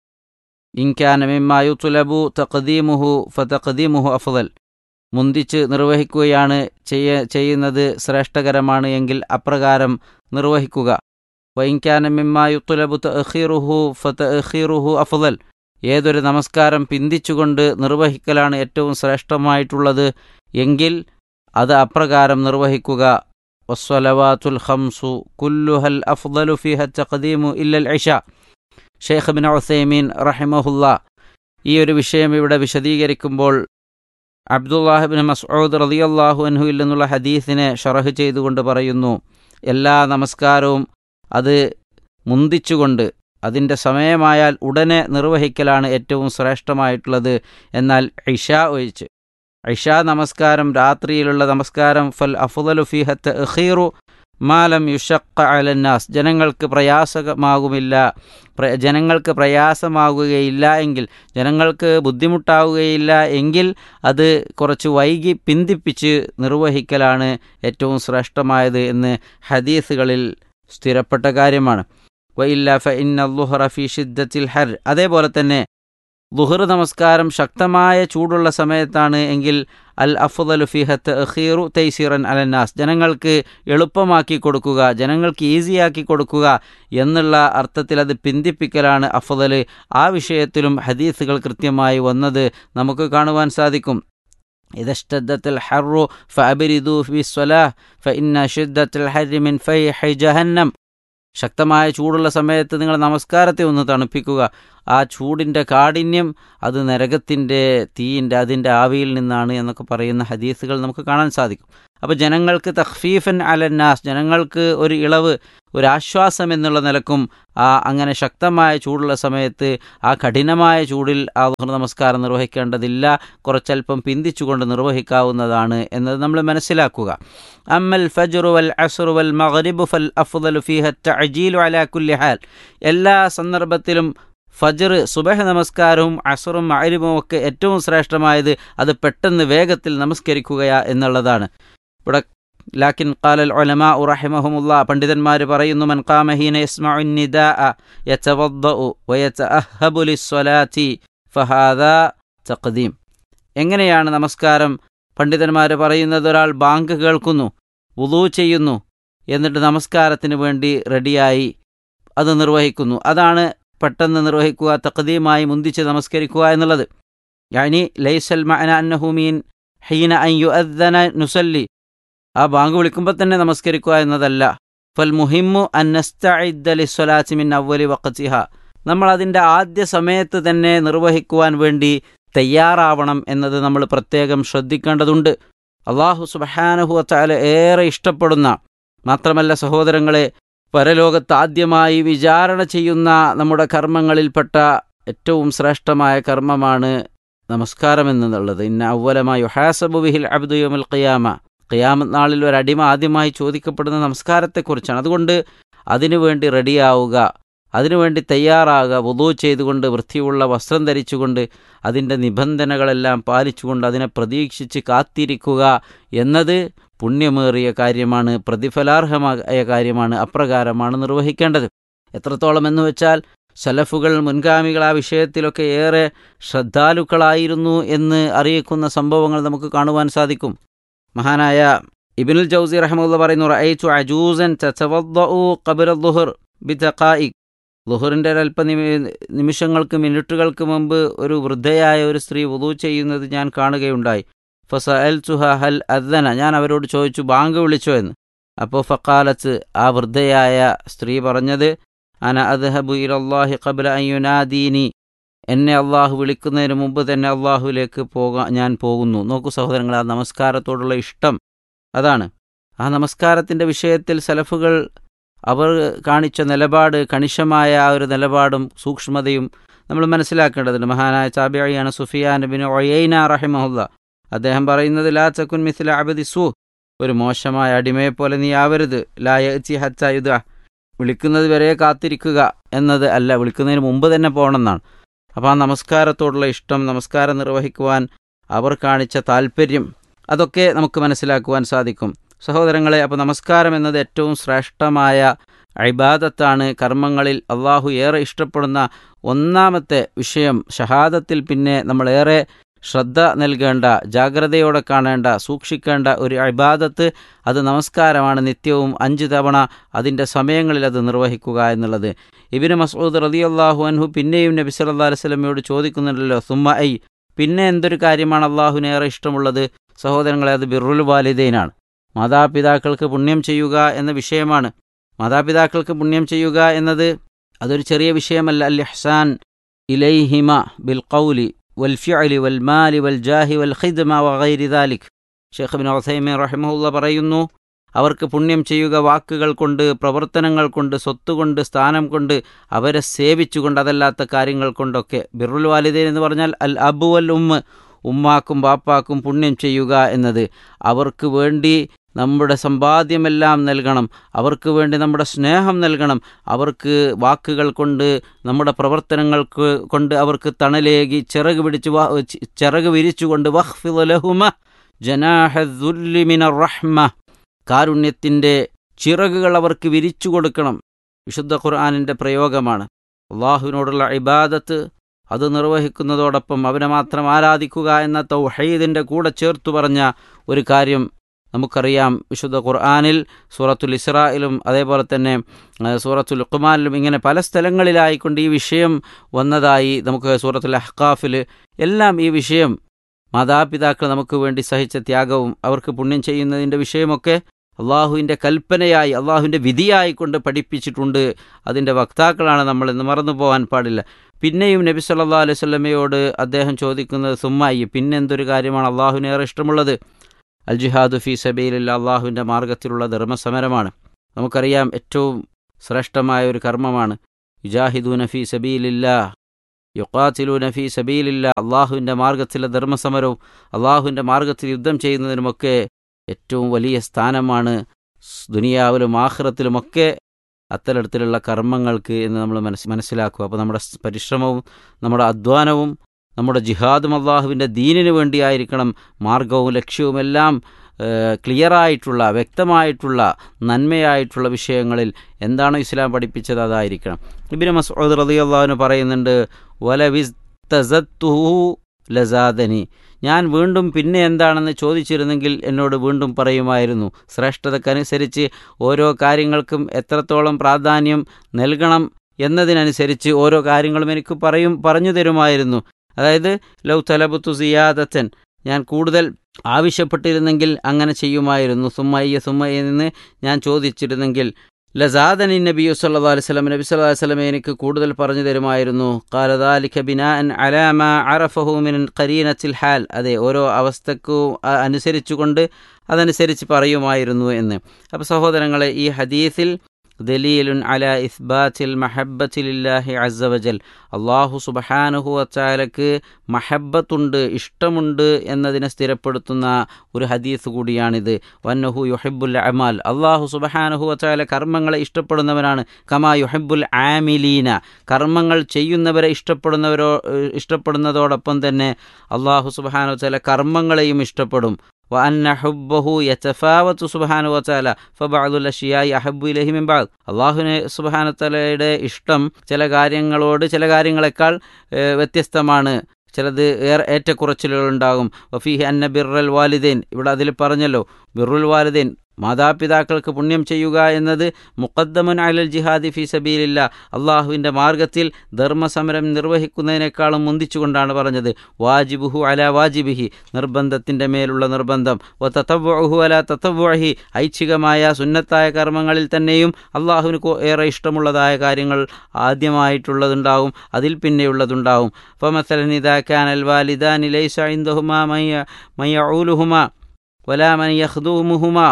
ഇൻകാന മിമ്മായു തുലബു തഖദീമുഹു ഫ തഖദീമുഹു അഫ്ദൽ മുന്തിച്ച് നിർവഹിക്കുകയാണ് ചെയ്യ ചെയ്യുന്നത് ശ്രേഷ്ഠകരമാണ് എങ്കിൽ അപ്രകാരം നിർവഹിക്കുക വൈൻകാന മിമ്മായു തുലബു തഖീറുഹു ഫ തഖീറുഹു അഫ്ദൽ ഏതൊരു നമസ്കാരം പിന്തിച്ചുകൊണ്ട് നിർവഹിക്കലാണ് ഏറ്റവും ശ്രേഷ്ഠമായിട്ടുള്ളത് എങ്കിൽ അത് അപ്രകാരം നിർവഹിക്കുക വസ്വലവാത്തുൽ ഖംസു കുല്ലുഹൽ അഫ്ദലു ഫിഹ തഖദീമു ഇല്ലൽ ഇഷ ഷെയ്ഖ് ബിൻ ഉസൈമീൻ റഹിമഹുല്ല ഈ ഒരു വിഷയം ഇവിടെ വിശദീകരിക്കുമ്പോൾ അബ്ദുല്ലാഹിബിൻ മസ്ഊദ് റളിയല്ലാഹു അൻഹുവിൽ നിന്നുള്ള ഹദീസിനെ ഷറഹ് ചെയ്തുകൊണ്ട് പറയുന്നു എല്ലാ നമസ്കാരവും അത് മുന്തിച്ചുകൊണ്ട് അതിൻ്റെ സമയമായാൽ ഉടനെ നിർവഹിക്കലാണ് ഏറ്റവും ശ്രേഷ്ഠമായിട്ടുള്ളത് എന്നാൽ ഇഷ ഒഴിച്ച് ഇഷ നമസ്കാരം രാത്രിയിലുള്ള നമസ്കാരം ഫൽ അഫുദലു ഫിഹത്ത് അഖീറു മാലം യുഷക്ക അലന്നാസ് ജനങ്ങൾക്ക് പ്രയാസമാകുമില്ല പ്ര- ജനങ്ങൾക്ക് പ്രയാസമാകുകയില്ല എങ്കിൽ ജനങ്ങൾക്ക് ബുദ്ധിമുട്ടാവുകയില്ല എങ്കിൽ അത് കുറച്ച് വൈകി പിന്തിപ്പിച്ച് നിർവഹിക്കലാണ് ഏറ്റവും ശ്രേഷ്ഠമായത് എന്ന് ഹദീസുകളിൽ സ്ഥിരപ്പെട്ട കാര്യമാണ് വയില്ല ഫ ഇന്ന ലുഹറ ഫി ഷിദ്ദത്തിൽ ഹർ അതേപോലെ തന്നെ ലുഹർ നമസ്കാരം ശക്തമായ ചൂടുള്ള സമയത്താണ് എങ്കിൽ അൽ അഫ്ദലു ഫിഹത്ത് അഖീറു തൈസീറൻ അലന്നാസ് ജനങ്ങൾക്ക് എളുപ്പമാക്കി കൊടുക്കുക ജനങ്ങൾക്ക് ഈസിയാക്കി കൊടുക്കുക എന്നുള്ള അർത്ഥത്തിൽ അത് പിന്തിപ്പിക്കലാണ് അഫ്ദൽ ആ വിഷയത്തിലും ഹദീസുകൾ കൃത്യമായി വന്നത് നമുക്ക് കാണുവാൻ സാധിക്കും إذا اشتدت الحر فأبردوا في الصلاة فإن شدة الحر من فيح جهنم ശക്തമായ ചൂടുള്ള സമയത്ത് നിങ്ങൾ നമസ്കാരത്തെ ഒന്ന് തണുപ്പിക്കുക ആ ചൂടിൻ്റെ കാഠിന്യം അത് നരകത്തിൻ്റെ തീയിൻ്റെ അതിൻ്റെ ആവിയിൽ നിന്നാണ് എന്നൊക്കെ പറയുന്ന ഹദീസുകൾ നമുക്ക് കാണാൻ സാധിക്കും അപ്പോൾ ജനങ്ങൾക്ക് തഖ്ഫീഫൻ അലന്നാസ് ജനങ്ങൾക്ക് ഒരു ഇളവ് ഒരു ആശ്വാസം എന്നുള്ള നിലക്കും ആ അങ്ങനെ ശക്തമായ ചൂടുള്ള സമയത്ത് ആ കഠിനമായ ചൂടിൽ ആ ദുഹർ നമസ്കാരം നിർവഹിക്കേണ്ടതില്ല കുറച്ചല്പം പിന്തിച്ചുകൊണ്ട് നിർവഹിക്കാവുന്നതാണ് എന്നത് നമ്മൾ മനസ്സിലാക്കുക അമ്മൽ ഫജ്റു വൽ അസ്റു വൽ മഗ്രിബു ഫൽ അഫ്ദലു ഫീഹ തഅജീലു അലാ കുല്ലി ഹാൽ എല്ലാ സന്ദർഭത്തിലും ഫജർ സുബഹ നമസ്കാരവും അസറും മഅരിബും ഒക്കെ ഏറ്റവും ശ്രേഷ്ഠമായത് അത് പെട്ടെന്ന് വേഗത്തിൽ നമസ്കരിക്കുകയാ എന്നുള്ളതാണ് ഇവിടെ ലാക്കിൻ ഖാലൽ ഉലമാ റഹിമഹുമുള്ള പണ്ഡിതന്മാർ പറയുന്നു മൻ ഖാമ ഹീന യസ്മഉ നിദാഅ യതവദ്ദഉ വയതഅഹബു ലിസ്സലാത്തി ഫഹാദാ തഖദീം എങ്ങനെയാണ് നമസ്കാരം പണ്ഡിതന്മാർ പറയുന്നത് ഒരാൾ ബാങ്ക് കേൾക്കുന്നു വുളൂ ചെയ്യുന്നു എന്നിട്ട് നമസ്കാരത്തിന് വേണ്ടി റെഡിയായി അത് നിർവഹിക്കുന്നു അതാണ് പെട്ടെന്ന് നിർവഹിക്കുക തഖദീമായി മുന്തിച്ച് നമസ്കരിക്കുക എന്നുള്ളത് യാനി ലൈസൽ മഅന അന്നഹുമീൻ ഹീന അൻ യുഅദ്ദന നുസല്ലി ആ ബാങ്ക് വിളിക്കുമ്പോൾ തന്നെ നമസ്കരിക്കുക എന്നതല്ല ഫൽ മുഹിമ്മു അന്നസ്തഇദ്ദലിസ്വലാത്തി മിൻ അവലി വഖത്തിഹ നമ്മൾ അതിൻ്റെ ആദ്യ സമയത്ത് തന്നെ നിർവഹിക്കുവാൻ വേണ്ടി തയ്യാറാവണം എന്നത് നമ്മൾ പ്രത്യേകം ശ്രദ്ധിക്കേണ്ടതുണ്ട് അള്ളാഹു സുബഹാനഹുവത്താല ഏറെ ഇഷ്ടപ്പെടുന്ന മാത്രമല്ല സഹോദരങ്ങളെ പരലോകത്ത് ആദ്യമായി വിചാരണ ചെയ്യുന്ന നമ്മുടെ കർമ്മങ്ങളിൽപ്പെട്ട ഏറ്റവും ശ്രേഷ്ഠമായ കർമ്മമാണ് നമസ്കാരം എന്നുള്ളത് ഇന്ന അവലമായി ഹാസബു ബിഹിൽ അബ്ദുയോമൽ ഖിയാമ ഖിയാമത്ത് നാളിൽ ഒരു അടിമ ആദ്യമായി ചോദിക്കപ്പെടുന്ന നമസ്കാരത്തെക്കുറിച്ചാണ് അതുകൊണ്ട് അതിനുവേണ്ടി റെഡിയാവുക അതിനുവേണ്ടി തയ്യാറാകുക വുളു ചെയ്തുകൊണ്ട് വൃത്തിയുള്ള വസ്ത്രം ധരിച്ചുകൊണ്ട് അതിൻ്റെ നിബന്ധനകളെല്ലാം പാലിച്ചുകൊണ്ട് അതിനെ പ്രതീക്ഷിച്ച് കാത്തിരിക്കുക എന്നത് പുണ്യമേറിയ കാര്യമാണ് പ്രതിഫലാർഹമായ കാര്യമാണ് അപ്രകാരമാണ് നിർവഹിക്കേണ്ടത് എത്രത്തോളം എന്ന് വെച്ചാൽ സലഫുകൾ മുൻഗാമികൾ ആ വിഷയത്തിലൊക്കെ ഏറെ ശ്രദ്ധാലുക്കളായിരുന്നു എന്ന് അറിയിക്കുന്ന സംഭവങ്ങൾ നമുക്ക് കാണുവാൻ സാധിക്കും മഹാനായ ഇബിനുൽ ജൗസി റഹമുല്ല പറയുന്നു റഅയ്തു അജൂസൻ തതവദ്ദഉ ഖബ്ല ദുഹർ ബിതഖായിക് ലുഹറിൻ്റെ ഒരല്പ നിമിഷങ്ങൾക്ക് മിനിറ്റുകൾക്ക് മുമ്പ് ഒരു വൃദ്ധയായ ഒരു സ്ത്രീ വുളു ചെയ്യുന്നത് ഞാൻ കാണുകയുണ്ടായി ഫസഅൽ സുഹ ഹൽ അദ്ദന ഞാൻ അവരോട് ചോദിച്ചു ബാങ്ക് വിളിച്ചോ എന്ന് അപ്പോൾ ഫക്കാലത്ത് ആ വൃദ്ധയായ സ്ത്രീ പറഞ്ഞത് അന അദ്ഹബു ഇലല്ലാഹി ഖബ്ല അയ്യുനാദീനി എന്നെ അള്ളാഹു വിളിക്കുന്നതിന് മുമ്പ് തന്നെ അള്ളാഹുവിലേക്ക് പോകാൻ ഞാൻ പോകുന്നു നോക്കൂ സഹോദരങ്ങൾ ആ നമസ്കാരത്തോടുള്ള ഇഷ്ടം അതാണ് ആ നമസ്കാരത്തിൻ്റെ വിഷയത്തിൽ സലഫുകൾ അവർ കാണിച്ച നിലപാട് കണിശമായ ആ ഒരു നിലപാടും സൂക്ഷ്മതയും നമ്മൾ മനസ്സിലാക്കേണ്ടതുണ്ട് മഹാനായ ചാബിയാണ് സുഫിയാൻ ബിൻ ഒയൈന റഹിമഹുല്ല അദ്ദേഹം പറയുന്നത് ലാ ചക്കുൻ മിസ്ല അബദി സു ഒരു മോശമായ അടിമയെ പോലെ നീ ആവരുത് ലാ യച്ചി ഹച്ചായുധ വിളിക്കുന്നത് വരെ കാത്തിരിക്കുക എന്നത് അല്ല വിളിക്കുന്നതിന് മുമ്പ് തന്നെ പോകണമെന്നാണ് അപ്പോൾ ആ നമസ്കാരത്തോടുള്ള ഇഷ്ടം നമസ്കാരം നിർവഹിക്കുവാൻ അവർ കാണിച്ച താല്പര്യം അതൊക്കെ നമുക്ക് മനസ്സിലാക്കുവാൻ സാധിക്കും സഹോദരങ്ങളെ അപ്പോൾ നമസ്കാരം എന്നത് ഏറ്റവും ശ്രേഷ്ഠമായ അഴിബാദത്താണ് കർമ്മങ്ങളിൽ അള്ളാഹു ഏറെ ഇഷ്ടപ്പെടുന്ന ഒന്നാമത്തെ വിഷയം ഷഹാദത്തിൽ പിന്നെ നമ്മളേറെ ശ്രദ്ധ നൽകേണ്ട ജാഗ്രതയോടെ കാണേണ്ട സൂക്ഷിക്കേണ്ട ഒരു അഴിബാദത്ത് അത് നമസ്കാരമാണ് നിത്യവും അഞ്ച് തവണ അതിൻ്റെ സമയങ്ങളിൽ അത് നിർവഹിക്കുക എന്നുള്ളത് ഇബിന് മസൂദ് റതി അള്ളാഹു അൻഹു പിന്നെയും നബി സല്ലാ അലൈവലമയോട് ചോദിക്കുന്നുണ്ടല്ലോ സുമ്മ ഐ പിന്നെ എന്തൊരു കാര്യമാണ് അള്ളാഹുവിനേറെ ഇഷ്ടമുള്ളത് സഹോദരങ്ങളെ അത് ബിറുൽ വാലിദൈനാണ് മാതാപിതാക്കൾക്ക് പുണ്യം ചെയ്യുക എന്ന വിഷയമാണ് മാതാപിതാക്കൾക്ക് പുണ്യം ചെയ്യുക എന്നത് അതൊരു ചെറിയ വിഷയമല്ല അൽ ഇഹ്സാൻ ഇലൈഹിമ ബിൽ ഖൗലി വൽ ഫിഅലി വൽ മാലി വൽ ജാഹി വൽ ഖിദ്മ വഗൈരി ദാലിക് ഷെയ്ഖ് ബിൻ ഉസൈമീൻ റഹിമഹുല്ല പറയുന്നു അവർക്ക് പുണ്യം ചെയ്യുക വാക്കുകൾ കൊണ്ട് പ്രവർത്തനങ്ങൾ കൊണ്ട് സ്വത്തുകൊണ്ട് സ്ഥാനം കൊണ്ട് അവരെ സേവിച്ചുകൊണ്ട് അതല്ലാത്ത കാര്യങ്ങൾ കൊണ്ടൊക്കെ ബിറുൽ വാലിദൈൻ എന്ന് പറഞ്ഞാൽ അൽ അബു അൽ ഉമ്മ ഉമ്മാക്കും ബാപ്പാക്കും പുണ്യം ചെയ്യുക എന്നത് അവർക്ക് വേണ്ടി നമ്മുടെ സമ്പാദ്യമെല്ലാം നൽകണം അവർക്ക് വേണ്ടി നമ്മുടെ സ്നേഹം നൽകണം അവർക്ക് വാക്കുകൾ കൊണ്ട് നമ്മുടെ പ്രവർത്തനങ്ങൾക്ക് കൊണ്ട് അവർക്ക് തണലേകി ചിറക് പിടിച്ച് ചിറക് വിരിച്ചുകൊണ്ട് വഹ്ഫിലഹുമ ജനാഹുല്ലിമിന റഹ്മ കാരുണ്യത്തിൻ്റെ ചിറകുകൾ അവർക്ക് വിരിച്ചു കൊടുക്കണം വിശുദ്ധ ഖുർആാനിൻ്റെ പ്രയോഗമാണ് അള്ളാഹുവിനോടുള്ള ഇബാദത്ത് അത് നിർവഹിക്കുന്നതോടൊപ്പം അവനെ മാത്രം ആരാധിക്കുക എന്ന തൗഹീദിൻ്റെ കൂടെ ചേർത്തു പറഞ്ഞ ഒരു കാര്യം നമുക്കറിയാം വിശുദ്ധ ഖുർആാനിൽ സൂറത്തുൽ ഇസ്രായിലും അതേപോലെ തന്നെ സൂറത്തുൽ ഉഖ്മാനിലും ഇങ്ങനെ പല സ്ഥലങ്ങളിലായിക്കൊണ്ട് ഈ വിഷയം വന്നതായി നമുക്ക് സൂറത്തുൽ അഹ്കാഫിൽ എല്ലാം ഈ വിഷയം മാതാപിതാക്കൾ നമുക്ക് വേണ്ടി സഹിച്ച ത്യാഗവും അവർക്ക് പുണ്യം ചെയ്യുന്നതിൻ്റെ വിഷയമൊക്കെ അള്ളാഹുവിൻ്റെ കൽപ്പനയായി അള്ളാഹുവിൻ്റെ വിധിയായി കൊണ്ട് പഠിപ്പിച്ചിട്ടുണ്ട് അതിൻ്റെ വക്താക്കളാണ് നമ്മൾ ഇന്ന് മറന്നു പോകാൻ പാടില്ല പിന്നെയും നബി സല്ലാ അലൈഹി സ്വലമയോട് അദ്ദേഹം ചോദിക്കുന്നത് സുമ്മായി പിന്നെ എന്തൊരു കാര്യമാണ് അള്ളാഹുവിനേറെ ഇഷ്ടമുള്ളത് അൽ ജിഹാദു ഫി സബീലില്ല അള്ളാഹുവിൻ്റെ മാർഗത്തിലുള്ള ധർമ്മസമരമാണ് നമുക്കറിയാം ഏറ്റവും ശ്രേഷ്ഠമായ ഒരു കർമ്മമാണ് യുജാഹിദൂന ഫി സബീലില്ല യുക്കാത്തിലൂന ഫി സബീലില്ല അള്ളാഹുവിൻ്റെ മാർഗത്തിലെ ധർമ്മസമരവും അള്ളാഹുവിൻ്റെ മാർഗത്തിൽ യുദ്ധം ചെയ്യുന്നതിനുമൊക്കെ ഏറ്റവും വലിയ സ്ഥാനമാണ് സ് ദുനിയാവിലും ആഖിറത്തിലുമൊക്കെ അത്തരത്തിലുള്ള കർമ്മങ്ങൾക്ക് എന്ന് നമ്മൾ മനസ് മനസ്സിലാക്കുക അപ്പോൾ നമ്മുടെ സ് പരിശ്രമവും നമ്മുടെ അധ്വാനവും നമ്മുടെ ജിഹാദും അള്ളാഹുവിൻ്റെ ദീനിന് വേണ്ടിയായിരിക്കണം മാർഗവും ലക്ഷ്യവുമെല്ലാം ക്ലിയറായിട്ടുള്ള വ്യക്തമായിട്ടുള്ള നന്മയായിട്ടുള്ള വിഷയങ്ങളിൽ എന്താണോ ഇസ്ലാം പഠിപ്പിച്ചത് അതായിരിക്കണം ഇബിന് മസൂദ് റതി അള്ളാഹുവിന് പറയുന്നുണ്ട് വലവിസ് തസത്തുഹു ലസാദനി ഞാൻ വീണ്ടും പിന്നെ എന്താണെന്ന് ചോദിച്ചിരുന്നെങ്കിൽ എന്നോട് വീണ്ടും പറയുമായിരുന്നു ശ്രേഷ്ഠതക്കനുസരിച്ച് ഓരോ കാര്യങ്ങൾക്കും എത്രത്തോളം പ്രാധാന്യം നൽകണം എന്നതിനനുസരിച്ച് ഓരോ കാര്യങ്ങളും എനിക്ക് പറയും പറഞ്ഞു തരുമായിരുന്നു അതായത് ലൗ തലബുത്തു സിയാദത്തൻ ഞാൻ കൂടുതൽ ആവശ്യപ്പെട്ടിരുന്നെങ്കിൽ അങ്ങനെ ചെയ്യുമായിരുന്നു സുമ്മയ്യ സുമ്മയ്യ എന്ന് ഞാൻ ചോദിച്ചിരുന്നെങ്കിൽ ലസാദനി നബി സല്ലാ അലൈവലം നബി സല്ലാ വസ്ലമെ എനിക്ക് കൂടുതൽ പറഞ്ഞു തരുമായിരുന്നു കാലദാലിഖ ബിനാൻ അലാമ അറഫഹുമിൻ കരീനത്തിൽ ഹാൽ അതെ ഓരോ അവസ്ഥക്കും അനുസരിച്ചുകൊണ്ട് അതനുസരിച്ച് പറയുമായിരുന്നു എന്ന് അപ്പോൾ സഹോദരങ്ങളെ ഈ ഹദീസിൽ ദലീലുൻ അല ഇസ്ബാത്തിൽ മഹബത്തിലില്ലാഹി അസവജൽ അള്ളാഹു സുബഹാനുഹു അച്ചാലക്ക് മഹബത്തുണ്ട് ഇഷ്ടമുണ്ട് എന്നതിനെ സ്ഥിരപ്പെടുത്തുന്ന ഒരു ഹദീസ് കൂടിയാണിത് വന്നഹു യുഹിബുൽ അമാൽ അള്ളാഹു സുബഹാനുഹു അച്ചാല കർമ്മങ്ങളെ ഇഷ്ടപ്പെടുന്നവനാണ് കമാ യുഹിബുൽ ആമിലീന കർമ്മങ്ങൾ ചെയ്യുന്നവരെ ഇഷ്ടപ്പെടുന്നവരോ ഇഷ്ടപ്പെടുന്നതോടൊപ്പം തന്നെ അള്ളാഹു സുബഹാനു വച്ചാല കർമ്മങ്ങളെയും ഇഷ്ടപ്പെടും وأن حبه يتفاوت سبحانه وتعالى فبعض الأشياء أحب إليه من بعض അള്ളാഹുവിന് സുബാനത്തലയുടെ ഇഷ്ടം ചില കാര്യങ്ങളോട് ചില കാര്യങ്ങളെക്കാൾ വ്യത്യസ്തമാണ് ചിലത് ഏറെ ഏറ്റക്കുറച്ചിലുകളുണ്ടാകും വഫീഹി അന്ന ബിർറൽ വാലിദൈൻ ഇവിടെ അതിൽ പറഞ്ഞല്ലോ ബിറുൽ വാലിദൈൻ മാതാപിതാക്കൾക്ക് പുണ്യം ചെയ്യുക എന്നത് മുക്കദ്ദമുൻ അലൽ ജിഹാദി ഫി സബീലില്ല അള്ളാഹുവിൻ്റെ മാർഗത്തിൽ ധർമ്മസമരം നിർവഹിക്കുന്നതിനേക്കാളും മുന്തിച്ചുകൊണ്ടാണ് പറഞ്ഞത് വാജിബുഹു അല വാജിബിഹി നിർബന്ധത്തിൻ്റെ മേലുള്ള നിർബന്ധം ഒ തത്തവ്വഹു അല തത്തവ്വഹി ഐച്ഛികമായ സുന്നത്തായ കർമ്മങ്ങളിൽ തന്നെയും അള്ളാഹുവിന് ഏറെ ഇഷ്ടമുള്ളതായ കാര്യങ്ങൾ ആദ്യമായിട്ടുള്ളതുണ്ടാവും അതിൽ പിന്നെയുള്ളതുണ്ടാവും ഫമസലൻ ഇതാക്കാൻ അൽ വാലിദാൻ ലൈസ ഇന്ദഹുമാ മയ്യ മയ്യൂലുഹുമാ വലാ മൻ യഖ്ദൂമുഹുമാ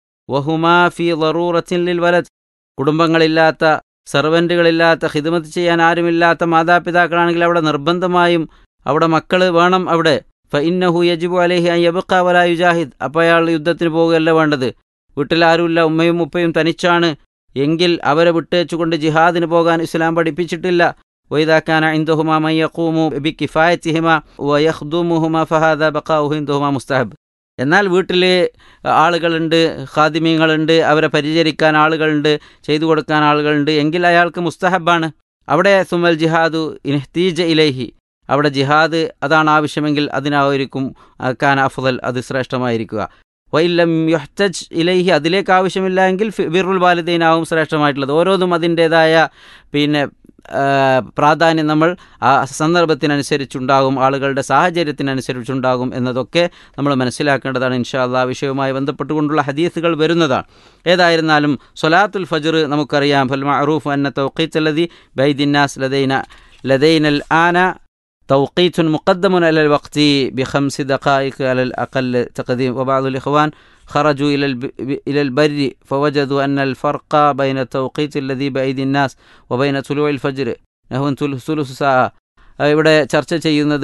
വഹുമാ ഫി ലറൂറത്തിൻ ലിൽ വലത് കുടുംബങ്ങളില്ലാത്ത സെർവൻറ്റുകളില്ലാത്ത ഹിദ്മത്ത് ചെയ്യാൻ ആരുമില്ലാത്ത മാതാപിതാക്കളാണെങ്കിൽ അവിടെ നിർബന്ധമായും അവിടെ മക്കൾ വേണം അവിടെ ഫ ഇന്നഹു യജിബു അലഹി അയ്യബക്ക വലാ യുജാഹിദ് അപ്പോൾ അയാൾ യുദ്ധത്തിന് പോകുകയല്ല വേണ്ടത് വീട്ടിൽ ആരുമില്ല ഉമ്മയും ഉപ്പയും തനിച്ചാണ് എങ്കിൽ അവരെ വിട്ടേച്ചുകൊണ്ട് ജിഹാദിന് പോകാൻ ഇസ്ലാം പഠിപ്പിച്ചിട്ടില്ല വൈദാക്കാന ഇന്ദുഹുമ മയ്യഖൂമു ബി കിഫായത്തിഹിമ വയഖ്ദുമുഹുമ ഫഹാദ ബഖാഉഹു ഇന്ദുഹുമ മുസ്തഹബ് എന്നാൽ വീട്ടിൽ ആളുകളുണ്ട് ഖാദിമീങ്ങളുണ്ട് അവരെ പരിചരിക്കാൻ ആളുകളുണ്ട് ചെയ്തു കൊടുക്കാൻ ആളുകളുണ്ട് എങ്കിൽ അയാൾക്ക് മുസ്തഹബാണ് അവിടെ സുമൽ ജിഹാദു ഇൻഹ്തീജ ഇലൈഹി അവിടെ ജിഹാദ് അതാണ് ആവശ്യമെങ്കിൽ അതിനായിരിക്കും ഖാൻ അഫ്ദൽ അത് ശ്രേഷ്ഠമായിരിക്കുക വൈലം യുഹ്തജ് ഇലൈഹി അതിലേക്ക് ആവശ്യമില്ല എങ്കിൽ ബിറുൽ വാലിദൈനാവും ശ്രേഷ്ഠമായിട്ടുള്ളത് ഓരോന്നും അതിൻ്റേതായ പിന്നെ പ്രാധാന്യം നമ്മൾ ആ സന്ദർഭത്തിനനുസരിച്ചുണ്ടാകും ആളുകളുടെ സാഹചര്യത്തിനനുസരിച്ചുണ്ടാകും എന്നതൊക്കെ നമ്മൾ മനസ്സിലാക്കേണ്ടതാണ് ഇൻഷാ അള്ളാ വിഷയവുമായി ബന്ധപ്പെട്ടുകൊണ്ടുള്ള ഹദീസുകൾ വരുന്നതാണ് ഏതായിരുന്നാലും സൊലാത്തുൽ ഫജർ നമുക്കറിയാം ഫൽ മഅറൂഫ് അന്ന തൗഖീത്തല്ലതി ബൈദിന്നാസ് ലദൈന ലദൈനൽ ആന توقيت مقدم على الوقت بخمس دقائق على الأقل تقديم وبعض الإخوان خرجوا إلى إلى البر فوجدوا أن الفرق بين التوقيت الذي بأيدي الناس وبين طلوع الفجر نحو ثلث ساعة ഇവിടെ ചർച്ച ചെയ്യുന്നത്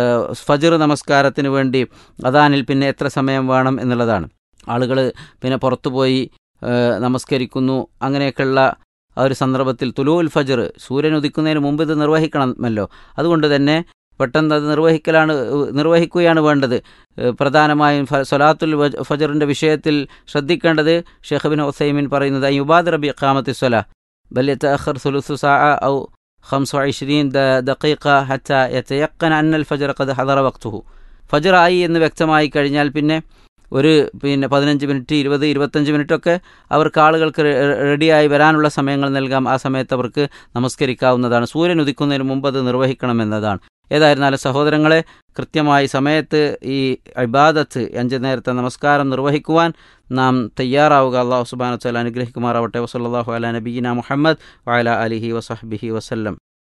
ഫജർ നമസ്കാരത്തിന് വേണ്ടി അദാനിൽ പിന്നെ എത്ര സമയം വേണം എന്നുള്ളതാണ് ആളുകൾ പിന്നെ പുറത്തുപോയി നമസ്കരിക്കുന്നു അങ്ങനെയൊക്കെയുള്ള ആ ഒരു സന്ദർഭത്തിൽ തുലൂൽ ഫജർ സൂര്യൻ ഉദിക്കുന്നതിന് മുമ്പ് ഇത് നിർവഹിക്കണമല്ലോ അതുകൊണ്ട് തന്നെ പെട്ടെന്ന് അത് നിർവഹിക്കലാണ് നിർവഹിക്കുകയാണ് വേണ്ടത് പ്രധാനമായും സൊലാത്തുൽ ഫജറിൻ്റെ വിഷയത്തിൽ ശ്രദ്ധിക്കേണ്ടത് ഷെയ്ഖ് ബിൻ ഹുസൈമിൻ പറയുന്നത് യുബാദ് റബി ഖാമത്തി സ്വല ബൽ യത്തഅഖർ സുലുസു സാ ഔ خمس وعشرين دقيقة حتى يتيقن أن الفجر قد حضر وقته ഫജർ ആയി എന്ന് വ്യക്തമായി കഴിഞ്ഞാൽ പിന്നെ ഒരു പിന്നെ പതിനഞ്ച് മിനിറ്റ് ഇരുപത് ഇരുപത്തഞ്ച് മിനിറ്റൊക്കെ അവർക്ക് ആളുകൾക്ക് റെഡിയായി വരാനുള്ള സമയങ്ങൾ നൽകാം ആ സമയത്ത് അവർക്ക് നമസ്കരിക്കാവുന്നതാണ് സൂര്യൻ ഉദിക്കുന്നതിന് മുമ്പ് അത് നിർവഹിക്കണമെന്നതാണ് ഏതായിരുന്നാലും സഹോദരങ്ങളെ കൃത്യമായി സമയത്ത് ഈ ഇബാദത്ത് അഞ്ച് നേരത്തെ നമസ്കാരം നിർവഹിക്കുവാൻ നാം തയ്യാറാവുക അള്ളാഹു സുബാന വസ്ലാം അനുഗ്രഹിക്കുമാറാവട്ടെ വസല്ലാഹു അല നബീന മുഹമ്മദ് വഅല അലിഹി വസഹബിഹി വസല്ലം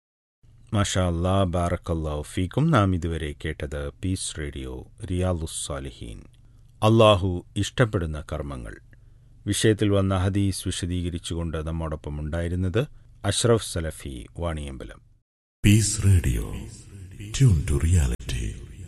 മാഷാ അല്ലാ ബാറക്കല്ലാഹു ഫീക്കും നാം ഇതുവരെ കേട്ടത് പീസ് റേഡിയോ റിയാലുസ്സാലിഹീൻ അള്ളാഹു ഇഷ്ടപ്പെടുന്ന കർമ്മങ്ങൾ വിഷയത്തിൽ വന്ന ഹദീസ് വിശദീകരിച്ചുകൊണ്ട് നമ്മോടൊപ്പം ഉണ്ടായിരുന്നത് അഷ്റഫ് സലഫി Vaniyambalam Peace Radio. Tune to reality.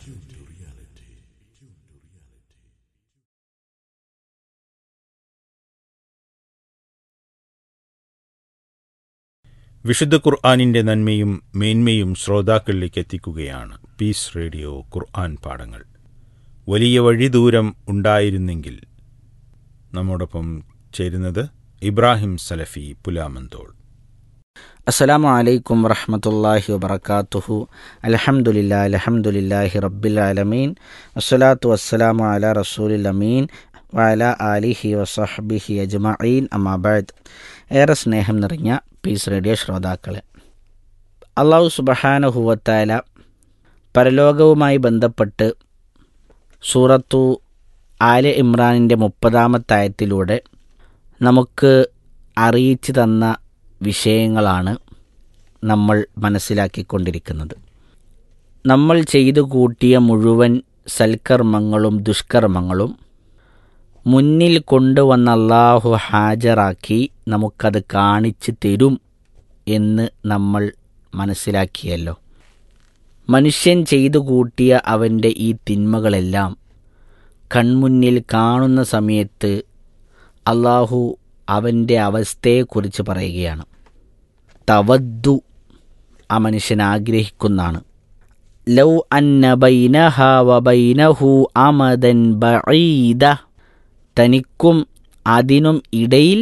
വിശുദ്ധ ഖുർആാനിന്റെ നന്മയും മേന്മയും ശ്രോതാക്കളിലേക്ക് എത്തിക്കുകയാണ് പീസ് റേഡിയോ ഖുർആൻ പാഠങ്ങൾ വലിയ വഴിദൂരം ഉണ്ടായിരുന്നെങ്കിൽ നമ്മോടൊപ്പം ചേരുന്നത് ഇബ്രാഹിം സലഫി പുലാമന്തോൾ അസ്സലാമു അലൈക്കും വറഹമത്തല്ലാഹി വബർക്കാത്തുഹു അലഹമുല്ലാ അലഹമുല്ലാഹി റബ്ബിൽ ആലമീൻ അസ്സലാത്തു വസ്സലാമു അല റസൂലിൽ അമീൻ വഅല ആലിഹി വസഹബിഹി അജ്മഈൻ അമാബാദ് ഏറെ സ്നേഹം നിറഞ്ഞ പീസ് റേഡിയോ ശ്രോതാക്കളെ അള്ളാഹു സുബഹാനഹുവത്തായ പരലോകവുമായി ബന്ധപ്പെട്ട് സൂറത്തു ആല് ഇമ്രാനിൻ്റെ മുപ്പതാമത്തായത്തിലൂടെ നമുക്ക് അറിയിച്ചു തന്ന വിഷയങ്ങളാണ് നമ്മൾ മനസ്സിലാക്കിക്കൊണ്ടിരിക്കുന്നത് നമ്മൾ ചെയ്തു കൂട്ടിയ മുഴുവൻ സൽക്കർമ്മങ്ങളും ദുഷ്കർമ്മങ്ങളും മുന്നിൽ കൊണ്ടുവന്ന അള്ളാഹു ഹാജരാക്കി നമുക്കത് കാണിച്ചു തരും എന്ന് നമ്മൾ മനസ്സിലാക്കിയല്ലോ മനുഷ്യൻ ചെയ്തു കൂട്ടിയ അവൻ്റെ ഈ തിന്മകളെല്ലാം കൺമുന്നിൽ കാണുന്ന സമയത്ത് അള്ളാഹു അവൻ്റെ അവസ്ഥയെക്കുറിച്ച് പറയുകയാണ് തവദ്ദു ആ മനുഷ്യൻ ആഗ്രഹിക്കുന്നതാണ് ലൗ അന്ന ബൈനഹ വബൈനഹു അമദൻ ബഈദ തനിക്കും അതിനും ഇടയിൽ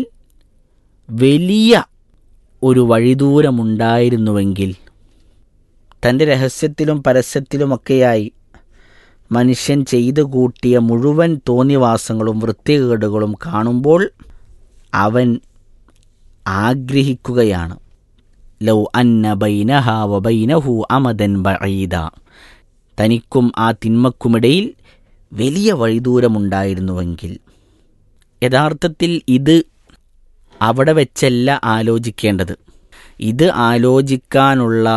വലിയ ഒരു വഴിദൂരമുണ്ടായിരുന്നുവെങ്കിൽ തൻ്റെ രഹസ്യത്തിലും പരസ്യത്തിലുമൊക്കെയായി മനുഷ്യൻ ചെയ്തു കൂട്ടിയ മുഴുവൻ തോന്നിവാസങ്ങളും വൃത്തികേടുകളും കാണുമ്പോൾ അവൻ ആഗ്രഹിക്കുകയാണ് ലൗ അന്ന ബൈനഹ വബൈനഹു അമദൻ ബഈദ തനിക്കും ആ തിന്മക്കുമിടയിൽ വലിയ വഴിദൂരമുണ്ടായിരുന്നുവെങ്കിൽ യഥാർത്ഥത്തിൽ ഇത് അവിടെ വെച്ചല്ല ആലോചിക്കേണ്ടത് ഇത് ആലോചിക്കാനുള്ള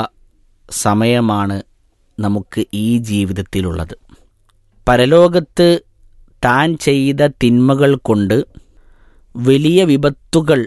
സമയമാണ് നമുക്ക് ഈ ജീവിതത്തിലുള്ളത് പരലോകത്ത് താൻ ചെയ്ത തിന്മകൾ കൊണ്ട് വലിയ വിപത്തുകൾ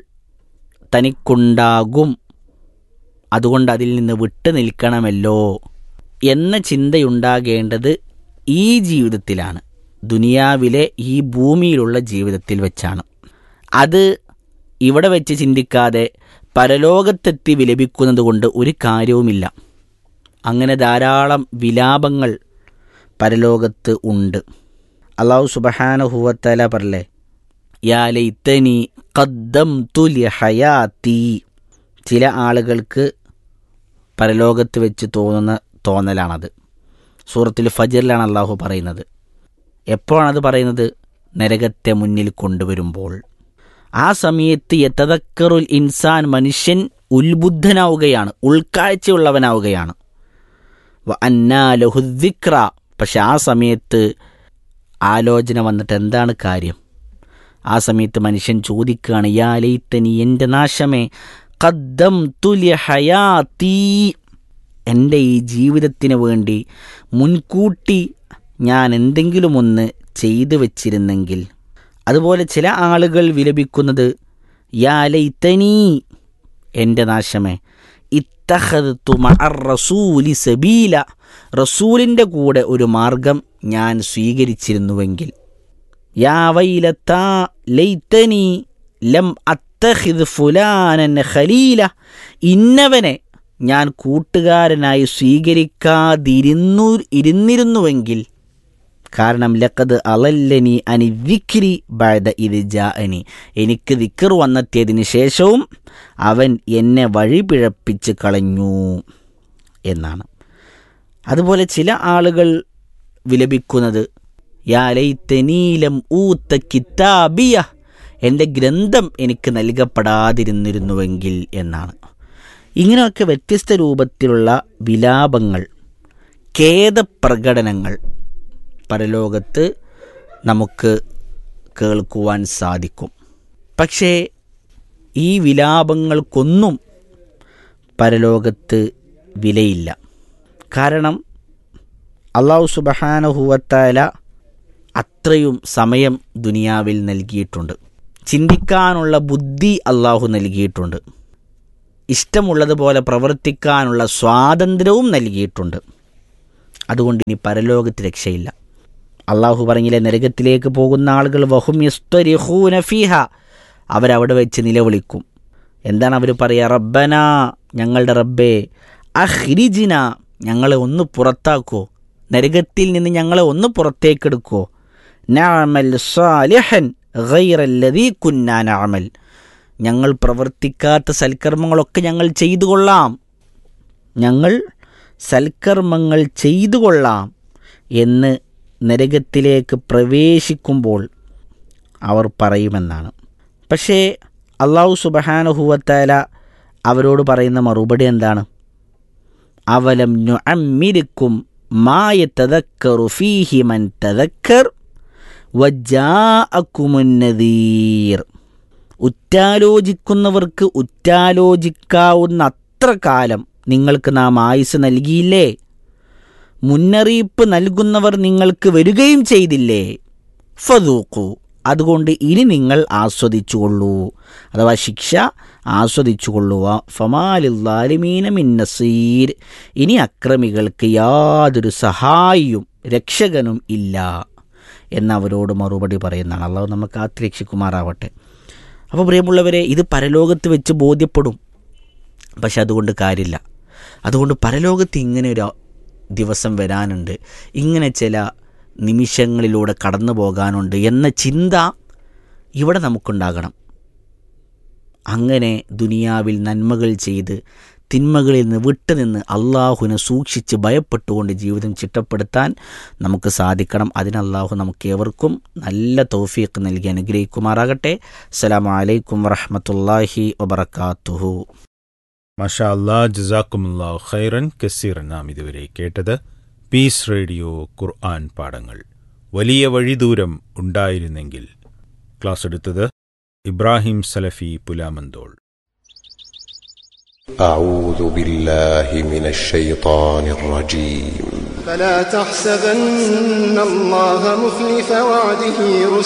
തനിക്കുണ്ടാകും അതുകൊണ്ട് അതിൽ നിന്ന് വിട്ടു നിൽക്കണമല്ലോ എന്ന ചിന്തയുണ്ടാകേണ്ടത് ഈ ജീവിതത്തിലാണ് ദുനിയാവിലെ ഈ ഭൂമിയിലുള്ള ജീവിതത്തിൽ വെച്ചാണ് അത് ഇവിടെ വെച്ച് ചിന്തിക്കാതെ പരലോകത്തെത്തി വിലപിക്കുന്നത് കൊണ്ട് ഒരു കാര്യവുമില്ല അങ്ങനെ ധാരാളം വിലാപങ്ങൾ പരലോകത്ത് ഉണ്ട് അള്ളാഹു സുബഹാനഹുവത്തല പറലേ യാ ലൈത്തനി ഖദ്ദം തുല്യ ഹയാത്തി ചില ആളുകൾക്ക് പരലോകത്ത് വെച്ച് തോന്നുന്ന തോന്നലാണത് സൂറത്തിൽ ഫജറിലാണ് അള്ളാഹു പറയുന്നത് എപ്പോഴാണത് പറയുന്നത് നരകത്തെ മുന്നിൽ കൊണ്ടുവരുമ്പോൾ ആ സമയത്ത് യത്തതക്കറുൽ ഇൻസാൻ മനുഷ്യൻ ഉത്ബുദ്ധനാവുകയാണ് ഉൾക്കാഴ്ചയുള്ളവനാവുകയാണ് വ അന്നാ ലഹുദ്ദിക്ര പക്ഷെ ആ സമയത്ത് ആലോചന വന്നിട്ട് എന്താണ് കാര്യം ആ സമയത്ത് മനുഷ്യൻ ചോദിക്കുകയാണ് യാ ലൈത്തനി എൻ്റെ നാശമേ കദ്ദം തുല്യ ഹയാത്തീ എൻ്റെ ഈ ജീവിതത്തിന് വേണ്ടി മുൻകൂട്ടി ഞാൻ എന്തെങ്കിലും ഒന്ന് ചെയ്തു വച്ചിരുന്നെങ്കിൽ അതുപോലെ ചില ആളുകൾ വിലപിക്കുന്നത് യാ ലൈത്തനീ എൻ്റെ നാശമേ ഇത്തഹദത്തു മഅർ റസൂലി സബീല റസൂലിൻ്റെ കൂടെ ഒരു മാർഗം ഞാൻ സ്വീകരിച്ചിരുന്നുവെങ്കിൽ യാ വൈലത്താ ലൈത്തനി ലം അത്തഹിദ് ഫുലാനൻ ഖലീല ഇന്നവനെ ഞാൻ കൂട്ടുകാരനായി സ്വീകരിക്കാതിരുന്നു ഇരുന്നിരുന്നുവെങ്കിൽ കാരണം ലക്കത് അലല്ലനി അനി വിക്രി ബഴത ഇത് ജാ അനി എനിക്ക് വിക്കർ വന്നെത്തിയതിന് ശേഷവും അവൻ എന്നെ വഴിപിഴപ്പിച്ച് കളഞ്ഞു എന്നാണ് അതുപോലെ ചില ആളുകൾ വിലപിക്കുന്നത് യാലൈത്തനീലം ഊത്ത കിതാബിയ എൻ്റെ ഗ്രന്ഥം എനിക്ക് നൽകപ്പെടാതിരുന്നിരുന്നുവെങ്കിൽ എന്നാണ് ഇങ്ങനെയൊക്കെ വ്യത്യസ്ത രൂപത്തിലുള്ള വിലാപങ്ങൾ ഖേദപ്രകടനങ്ങൾ പരലോകത്ത് നമുക്ക് കേൾക്കുവാൻ സാധിക്കും പക്ഷേ ഈ വിലാപങ്ങൾക്കൊന്നും പരലോകത്ത് വിലയില്ല കാരണം അള്ളാഹു സുബഹാനഹുവത്താല അത്രയും സമയം ദുനിയാവിൽ നൽകിയിട്ടുണ്ട് ചിന്തിക്കാനുള്ള ബുദ്ധി അള്ളാഹു നൽകിയിട്ടുണ്ട് ഇഷ്ടമുള്ളതുപോലെ പ്രവർത്തിക്കാനുള്ള സ്വാതന്ത്ര്യവും നൽകിയിട്ടുണ്ട് അതുകൊണ്ട് ഇനി പരലോകത്ത് രക്ഷയില്ല അള്ളാഹു പറഞ്ഞില്ലേ നരകത്തിലേക്ക് പോകുന്ന ആളുകൾ വഹും യസ്തരിഹൂന ഫീഹ അവരവിടെ വെച്ച് നിലവിളിക്കും എന്താണ് അവർ പറയുക റബ്ബന ഞങ്ങളുടെ റബ്ബേ അഹ്രിജിന ഞങ്ങളെ ഒന്ന് പുറത്താക്കോ നരകത്തിൽ നിന്ന് ഞങ്ങളെ ഒന്ന് പുറത്തേക്കെടുക്കോ നഅമൽ സാലിഹൻ ഗൈറല്ലദീ കുന്നാ നഅമൽ ഞങ്ങൾ പ്രവർത്തിക്കാത്ത സൽക്കർമ്മങ്ങളൊക്കെ ഞങ്ങൾ ചെയ്തു കൊള്ളാം ഞങ്ങൾ സൽക്കർമ്മങ്ങൾ ചെയ്തു കൊള്ളാം എന്ന് നരകത്തിലേക്ക് പ്രവേശിക്കുമ്പോൾ അവർ പറയുമെന്നാണ് പക്ഷേ അള്ളാഹു സുബഹാനുഹുവത്താല അവരോട് പറയുന്ന മറുപടി എന്താണ് അവലം നുഅമ്മിരിക്കും മായ തദക്കറു ഫീഹി മൻ തദക്കർ വജാഅക്കുമുന്നദീർ ഉറ്റാലോചിക്കുന്നവർക്ക് ഉറ്റാലോചിക്കാവുന്ന അത്ര കാലം നിങ്ങൾക്ക് നാം ആയുസ് നൽകിയില്ലേ മുന്നറിയിപ്പ് നൽകുന്നവർ നിങ്ങൾക്ക് വരികയും ചെയ്തില്ലേ ഫതൂക്കു അതുകൊണ്ട് ഇനി നിങ്ങൾ ആസ്വദിച്ചുകൊള്ളൂ അഥവാ ശിക്ഷ ആസ്വദിച്ചുകൊള്ളുക ഫമാലിമീന മിന്നസീർ ഇനി അക്രമികൾക്ക് യാതൊരു സഹായിയും രക്ഷകനും ഇല്ല എന്നവരോട് മറുപടി പറയുന്നതാണ് അള്ളാഹു നമുക്ക് കാത്തിരക്ഷിക്കുമാറാവട്ടെ അപ്പോൾ പ്രിയമുള്ളവരെ ഇത് പരലോകത്ത് വെച്ച് ബോധ്യപ്പെടും പക്ഷെ അതുകൊണ്ട് കാര്യമില്ല അതുകൊണ്ട് പരലോകത്ത് ഇങ്ങനെ ഒരു ദിവസം വരാനുണ്ട് ഇങ്ങനെ ചില നിമിഷങ്ങളിലൂടെ കടന്നു പോകാനുണ്ട് എന്ന ചിന്ത ഇവിടെ നമുക്കുണ്ടാകണം അങ്ങനെ ദുനിയാവിൽ നന്മകൾ ചെയ്ത് തിന്മകളിൽ നിന്ന് വിട്ടുനിന്ന് അള്ളാഹുവിനെ സൂക്ഷിച്ച് ഭയപ്പെട്ടുകൊണ്ട് ജീവിതം ചിട്ടപ്പെടുത്താൻ നമുക്ക് സാധിക്കണം അതിന് അള്ളാഹു നമുക്ക് ഏവർക്കും നല്ല തൗഫീഖ് നൽകി അനുഗ്രഹിക്കുമാറാകട്ടെ അസ്സലാമു അലൈക്കും വറഹമത്തല്ലാഹി വബർക്കാത്തുഹു മഷാ അല്ലാ ജസാക്കുമുല്ലാ ഖൈറൻ കസീറൻ നാം ഇതുവരെ കേട്ടത് പീസ് റേഡിയോ ഖുർആൻ പാഠങ്ങൾ വലിയ വഴിദൂരം ഉണ്ടായിരുന്നെങ്കിൽ ക്ലാസ് എടുത്തത് ഇബ്രാഹിം സലഫി പുലാമന്തോൾ أعوذ بالله من الشيطان الرجيم فلا تحسبن الله مخلف وعده